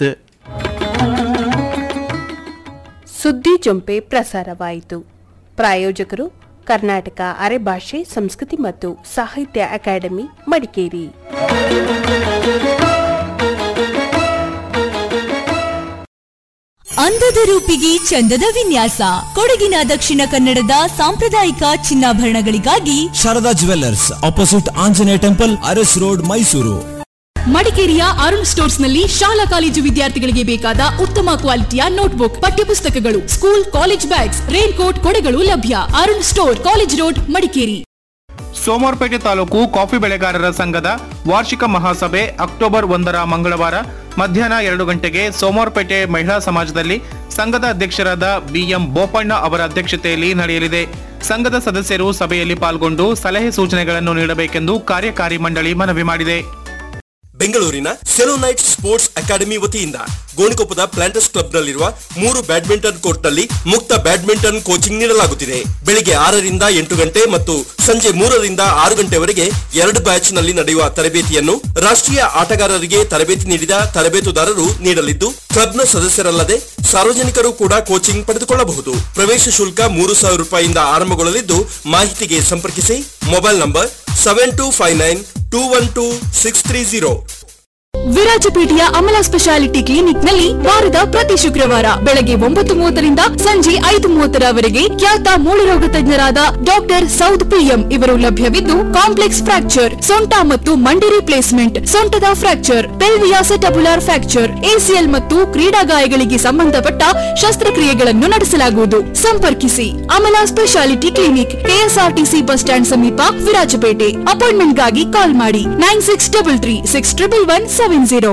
ಸುದ್ದಿ ಜೊಂಪೆ ಪ್ರಸಾರವಾಯಿತು ಪ್ರಾಯೋಜಕರು ಕರ್ನಾಟಕ ಅರೆಭಾಷೆ ಸಂಸ್ಕೃತಿ ಮತ್ತು ಸಾಹಿತ್ಯ ಅಕಾಡೆಮಿ ಮಡಿಕೇರಿ ಅಂದದ ರೂಪಿಗೆ ಚಂದದ ವಿನ್ಯಾಸ ಕೊಡಗಿನ ದಕ್ಷಿಣ ಕನ್ನಡದ ಸಾಂಪ್ರದಾಯಿಕ ಚಿನ್ನಾಭರಣಗಳಿಗಾಗಿ Sharada jewellers opposite Anjaneya temple Aras road Mysuru ಮಡಿಕೇರಿಯ ಅರುಣ್ ಸ್ಟೋರ್ಸ್ ನಲ್ಲಿ ಶಾಲಾ ಕಾಲೇಜು ವಿದ್ಯಾರ್ಥಿಗಳಿಗೆ ಬೇಕಾದ ಉತ್ತಮ ಕ್ವಾಲಿಟಿಯ ನೋಟ್ಬುಕ್ ಪಠ್ಯಪುಸ್ತಕಗಳು school college bags raincoat ಕೊಡೆಗಳು ಲಭ್ಯ Arun store college road Madikeri Somwarpet taluk coffee ಬೆಳೆಗಾರರ ಸಂಘದ ವಾರ್ಷಿಕ ಮಹಾಸಭೆ ಅಕ್ಟೋಬರ್ ಒಂದರ ಮಂಗಳವಾರ ಮಧ್ಯಾಹ್ನ ಎರಡು ಗಂಟೆಗೆ ಸೋಮವಾರಪೇಟೆ ಮಹಿಳಾ ಸಮಾಜದಲ್ಲಿ ಸಂಘದ ಅಧ್ಯಕ್ಷರಾದ ಬಿಎಂ ಬೋಪಣ್ಣ ಅವರ ಅಧ್ಯಕ್ಷತೆಯಲ್ಲಿ ನಡೆಯಲಿದೆ ಸಂಘದ ಸದಸ್ಯರು ಸಭೆಯಲ್ಲಿ ಪಾಲ್ಗೊಂಡು ಸಲಹೆ ಸೂಚನೆಗಳನ್ನು ನೀಡಬೇಕೆಂದು ಕಾರ್ಯಕಾರಿ ಮಂಡಳಿ ಮನವಿ ಮಾಡಿದೆ ಬೆಂಗಳೂರಿನ ಸೆಲೋನೈಟ್ ಸ್ಪೋರ್ಟ್ಸ್ ಅಕಾಡೆಮಿ ವತಿಯಿಂದ ಗೋಣಿಕೊಪ್ಪದ ಪ್ಲಾಂಟರ್ಸ್ ಕ್ಲಬ್ನಲ್ಲಿರುವ ಮೂರು ಬ್ಯಾಡ್ಮಿಂಟನ್ ಕೋರ್ಟ್ನಲ್ಲಿ ಮುಕ್ತ ಬ್ಯಾಡ್ಮಿಂಟನ್ ಕೋಚಿಂಗ್ ನೀಡಲಾಗುತ್ತಿದೆ ಬೆಳಿಗ್ಗೆ ಆರರಿಂದ ಎಂಟು ಗಂಟೆ ಮತ್ತು ಸಂಜೆ ಮೂರರಿಂದ ಆರು ಗಂಟೆವರೆಗೆ ಎರಡು ಬ್ಯಾಚ್ ನಲ್ಲಿ ನಡೆಯುವ ತರಬೇತಿಯನ್ನು ರಾಷ್ಟ್ರೀಯ ಆಟಗಾರರಿಗೆ ತರಬೇತಿ ನೀಡಿದ ತರಬೇತುದಾರರು ನೀಡಲಿದ್ದು ಕ್ಲಬ್ನ ಸದಸ್ಯರಲ್ಲದೆ ಸಾರ್ವಜನಿಕರು ಕೂಡ ಕೋಚಿಂಗ್ ಪಡೆದುಕೊಳ್ಳಬಹುದು ಪ್ರವೇಶ ಶುಲ್ಕ ಮೂರು ಸಾವಿರ ರೂಪಾಯಿಯಿಂದ ಆರಂಭಗೊಳ್ಳಲಿದ್ದು ಮಾಹಿತಿಗೆ ಸಂಪರ್ಕಿಸಿ mobile number seven two five nine two one two six three zero ವಿರಾಜಪೇಟೆಯ ಅಮಲಾ ಸ್ಪೆಷಾಲಿಟಿ ಕ್ಲಿನಿಕ್ ನಲ್ಲಿ ವಾರದ ಪ್ರತಿ ಶುಕ್ರವಾರ ಬೆಳಗ್ಗೆ ಒಂಬತ್ತು ಮೂವತ್ತರಿಂದ ಸಂಜೆ ಐದು ಮೂವತ್ತರವರೆಗೆ ಖ್ಯಾತ ಮೂಳೆರೋಗ ತಜ್ಞರಾದ ಡಾಕ್ಟರ್ ಸೌದ್ ಪಿಎಂ ಇವರು ಲಭ್ಯವಿದ್ದು ಕಾಂಪ್ಲೆಕ್ಸ್ ಫ್ರಾಕ್ಚರ್ ಸೊಂಟ ಮತ್ತು ಮಂಡಿ ರಿಪ್ಲೇಸ್ಮೆಂಟ್ ಸೊಂಟದ fracture pelviacetabular fracture ACL ಮತ್ತು ಕ್ರೀಡಾ ಗಾಯಗಳಿಗೆ ಸಂಬಂಧಪಟ್ಟ ಶಸ್ತ್ರಕ್ರಿಯೆಗಳನ್ನು ನಡೆಸಲಾಗುವುದು ಸಂಪರ್ಕಿಸಿ Amala speciality clinic KSRTC bus stand ಸಮೀಪ ವಿರಾಜಪೇಟೆ ಅಪಾಯಿಂಟ್ಮೆಂಟ್ಗಾಗಿ ಕಾಲ್ ಮಾಡಿ nine six double three six triple one seven zero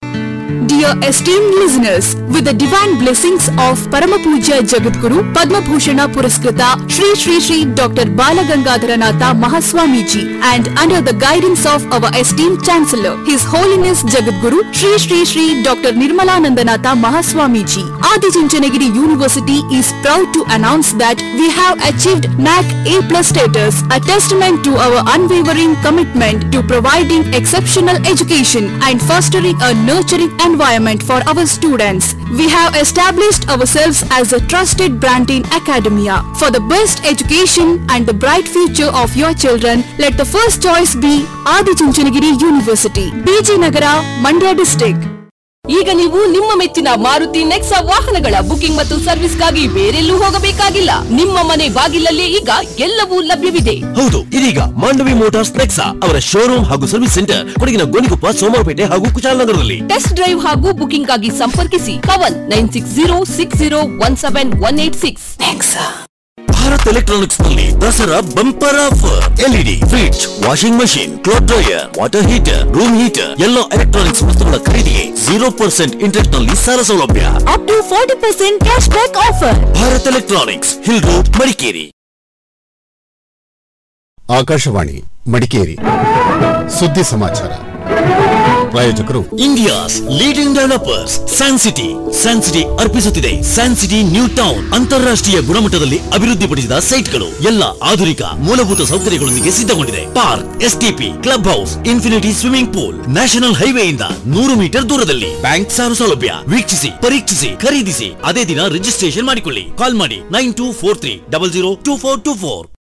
Dear esteemed listeners, with the divine blessings of Paramapuja Jagadguru, Padma Bhushana Puraskrita Shri Shri Shri Dr. Balagangadharanatha Mahaswamiji and under the guidance of our esteemed Chancellor, His Holiness Jagadguru Shri Shri Shri Dr. Nirmalanandanatha Mahaswamiji, Adi Chinchanagiri University is proud to announce that we have achieved NAC A plus status, a testament to our unwavering commitment to providing exceptional education and fostering a nurturing environment for our students. We have established ourselves as a trusted brand in academia. For the best education and the bright future of your children, let the first choice be Adi Chinchanagiri University, BG Nagara, Mandya district. ಈಗ ನೀವು ನಿಮ್ಮ ಮೆಚ್ಚಿನ ಮಾರುತಿ ನೆಕ್ಸಾ ವಾಹನಗಳ booking ಮತ್ತು ಸರ್ವಿಸ್ಗಾಗಿ ಬೇರೆಲ್ಲೂ ಹೋಗಬೇಕಾಗಿಲ್ಲ ನಿಮ್ಮ ಮನೆ ಬಾಗಿಲಲ್ಲಿ ಈಗ ಎಲ್ಲವೂ ಲಭ್ಯವಿದೆ ಹೌದು ಇದೀಗ ಮಾಂಡವಿ ಮೋಟಾರ್ಸ್ ನೆಕ್ಸಾ ಅವರ ಶೋರೂಮ್ ಹಾಗೂ ಸರ್ವಿಸ್ ಸೆಂಟರ್ ಕೊಡಗಿನ ಗೋಣಿಕೊಪ್ಪ ಸೋಮವಾರಪೇಟೆ ಹಾಗೂ ಕುಶಾಲನಗರದಲ್ಲಿ ಟೆಸ್ಟ್ ಡ್ರೈವ್ ಹಾಗೂ ಬುಕಿಂಗ್ ಗಾಗಿ ಸಂಪರ್ಕಿಸಿ Pavan nine six zero six zero one seven one eight six Bharat electronics ನಲ್ಲಿ Dasara bumper offer LED fridge washing machine cloth dryer water heater room heater ಎಲ್ಲ ಎಲೆಕ್ಟ್ರಾನಿಕ್ಸ್ ವಸ್ತುಗಳ ಖರೀದಿಗೆ ಜೀರೋ ಪರ್ಸೆಂಟ್ ಇಂಟ್ರೆಸ್ಟ್ ನಲ್ಲಿ ಸಾಲ ಸೌಲಭ್ಯ up to forty percent cash back offer Bharat electronics hill road Madikeri Akashvani Madikeri ಸುದ್ದಿ ಸಮಾಚಾರ ಪ್ರಾಯೋಜಕರು India's leading developers San city San City ಅರ್ಪಿಸುತ್ತಿದೆ ಸ್ಯಾನ್ ಸಿಟಿ ನ್ಯೂ ಟೌನ್ ಅಂತಾರಾಷ್ಟ್ರೀಯ ಗುಣಮಟ್ಟದಲ್ಲಿ ಅಭಿವೃದ್ಧಿಪಡಿಸಿದ ಸೈಟ್ಗಳು ಎಲ್ಲ ಆಧುನಿಕ ಮೂಲಭೂತ ಸೌಕರ್ಯಗಳೊಂದಿಗೆ ಸಿದ್ಧಗೊಂಡಿದೆ park STP club house infinity swimming pool national ಹೈವೇಯಿಂದ ನೂರು ಮೀಟರ್ ದೂರದಲ್ಲಿ ಬ್ಯಾಂಕ್ ಸಾಲ ಸೌಲಭ್ಯ ವೀಕ್ಷಿಸಿ ಪರೀಕ್ಷಿಸಿ ಖರೀದಿಸಿ ಅದೇ ದಿನ ರಿಜಿಸ್ಟ್ರೇಷನ್ ಮಾಡಿಕೊಳ್ಳಿ ಕಾಲ್ ಮಾಡಿ nine two four three double zero two four two four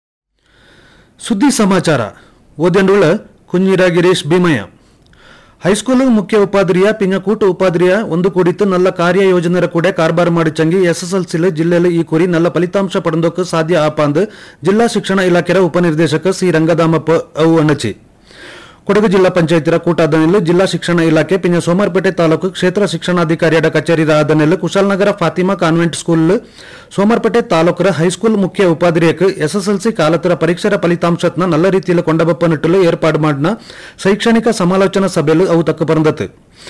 ಸುದ್ದಿ ಸಮಾಚಾರ ಓದೆಂಡುಳ ಕುഞ്ഞിರ ಗಿರೀಶ್ ಭೀಮಯ್ಯ ಹೈಸ್ಕೂಲ್ ಮುಖ್ಯ ಉಪಾಧ್ರಿಯ ಪಿಂಗಕೂಟ ಉಪಾಧ್ರಿಯ ಒಂದು ಕೂಡಿತ್ತು ನಲ್ಲ ಕಾರ್ಯ ಯೋಜನೆರ ಕೂಡ ಕಾರ್ಬಾರ್ ಮಾಡಿ ಚಂಗಿ ಎಸ್ಎಸ್ಎಲ್ಸಿಲ್ ಜಿಲ್ಲೆಯಲ್ಲಿ ಈ ಕುರಿ ನಲ್ಲ ಫಲಿತಾಂಶ ಪಡೆದೋಕೆ ಸಾಧ್ಯ ಆಪಾಂದ್ ಜಿಲ್ಲಾ ಶಿಕ್ಷಣ ಇಲಾಖೆಯ ಉಪನಿರ್ದೇಶಕ ಸಿ ರಂಗದಾಮಪ್ಪ ಅವು ಅಣ್ಣಚಿ ಕೊಡಗು ಜಿಲ್ಲಾ ಪಂಚಾಯತಿರ ಕೂಟಾದನೆಲ್ಲು ಜಿಲ್ಲಾ ಶಿಕ್ಷಣ ಇಲಾಖೆ ಪಿಂಜ ಸೋಮವಾರಪೇಟೆ ತಾಲೂಕು ಕ್ಷೇತ್ರ ಶಿಕ್ಷಣಾಧಿಕಾರಿಯಡ ಕಚೇರಿದ ಆದನೆಲ್ಲು ಕುಶಾಲನಗರ ಫಾತಿಮಾ ಕಾನ್ವೆಂಟ್ ಸ್ಕೂಲ್ ಸೋಮವಾರಪೇಟೆ ತಾಲೂಕರ ಹೈಸ್ಕೂಲ್ ಮುಖ್ಯ ಉಪಾಧ್ರಿಯಕ್ಕೆ ಎಸ್ಎಸ್ಎಲ್ಸಿ ಕಾಲತರ ಪರೀಕ್ಷರ ಫಲಿತಾಂಶತ್ನ ನಲ್ಲ ರೀತಿಯಲ್ಲಿ ಕೊಂಡಬಪ್ಪ ನಿಟ್ಟಲು ಏರ್ಪಾಡು ಮಾಡಿನ ಶೈಕ್ಷಣಿಕ ಸಮಾಲೋಚನಾ ಸಭೆಯಲ್ಲಿ ಅವು ತಕ್ಕ ಬಂದತು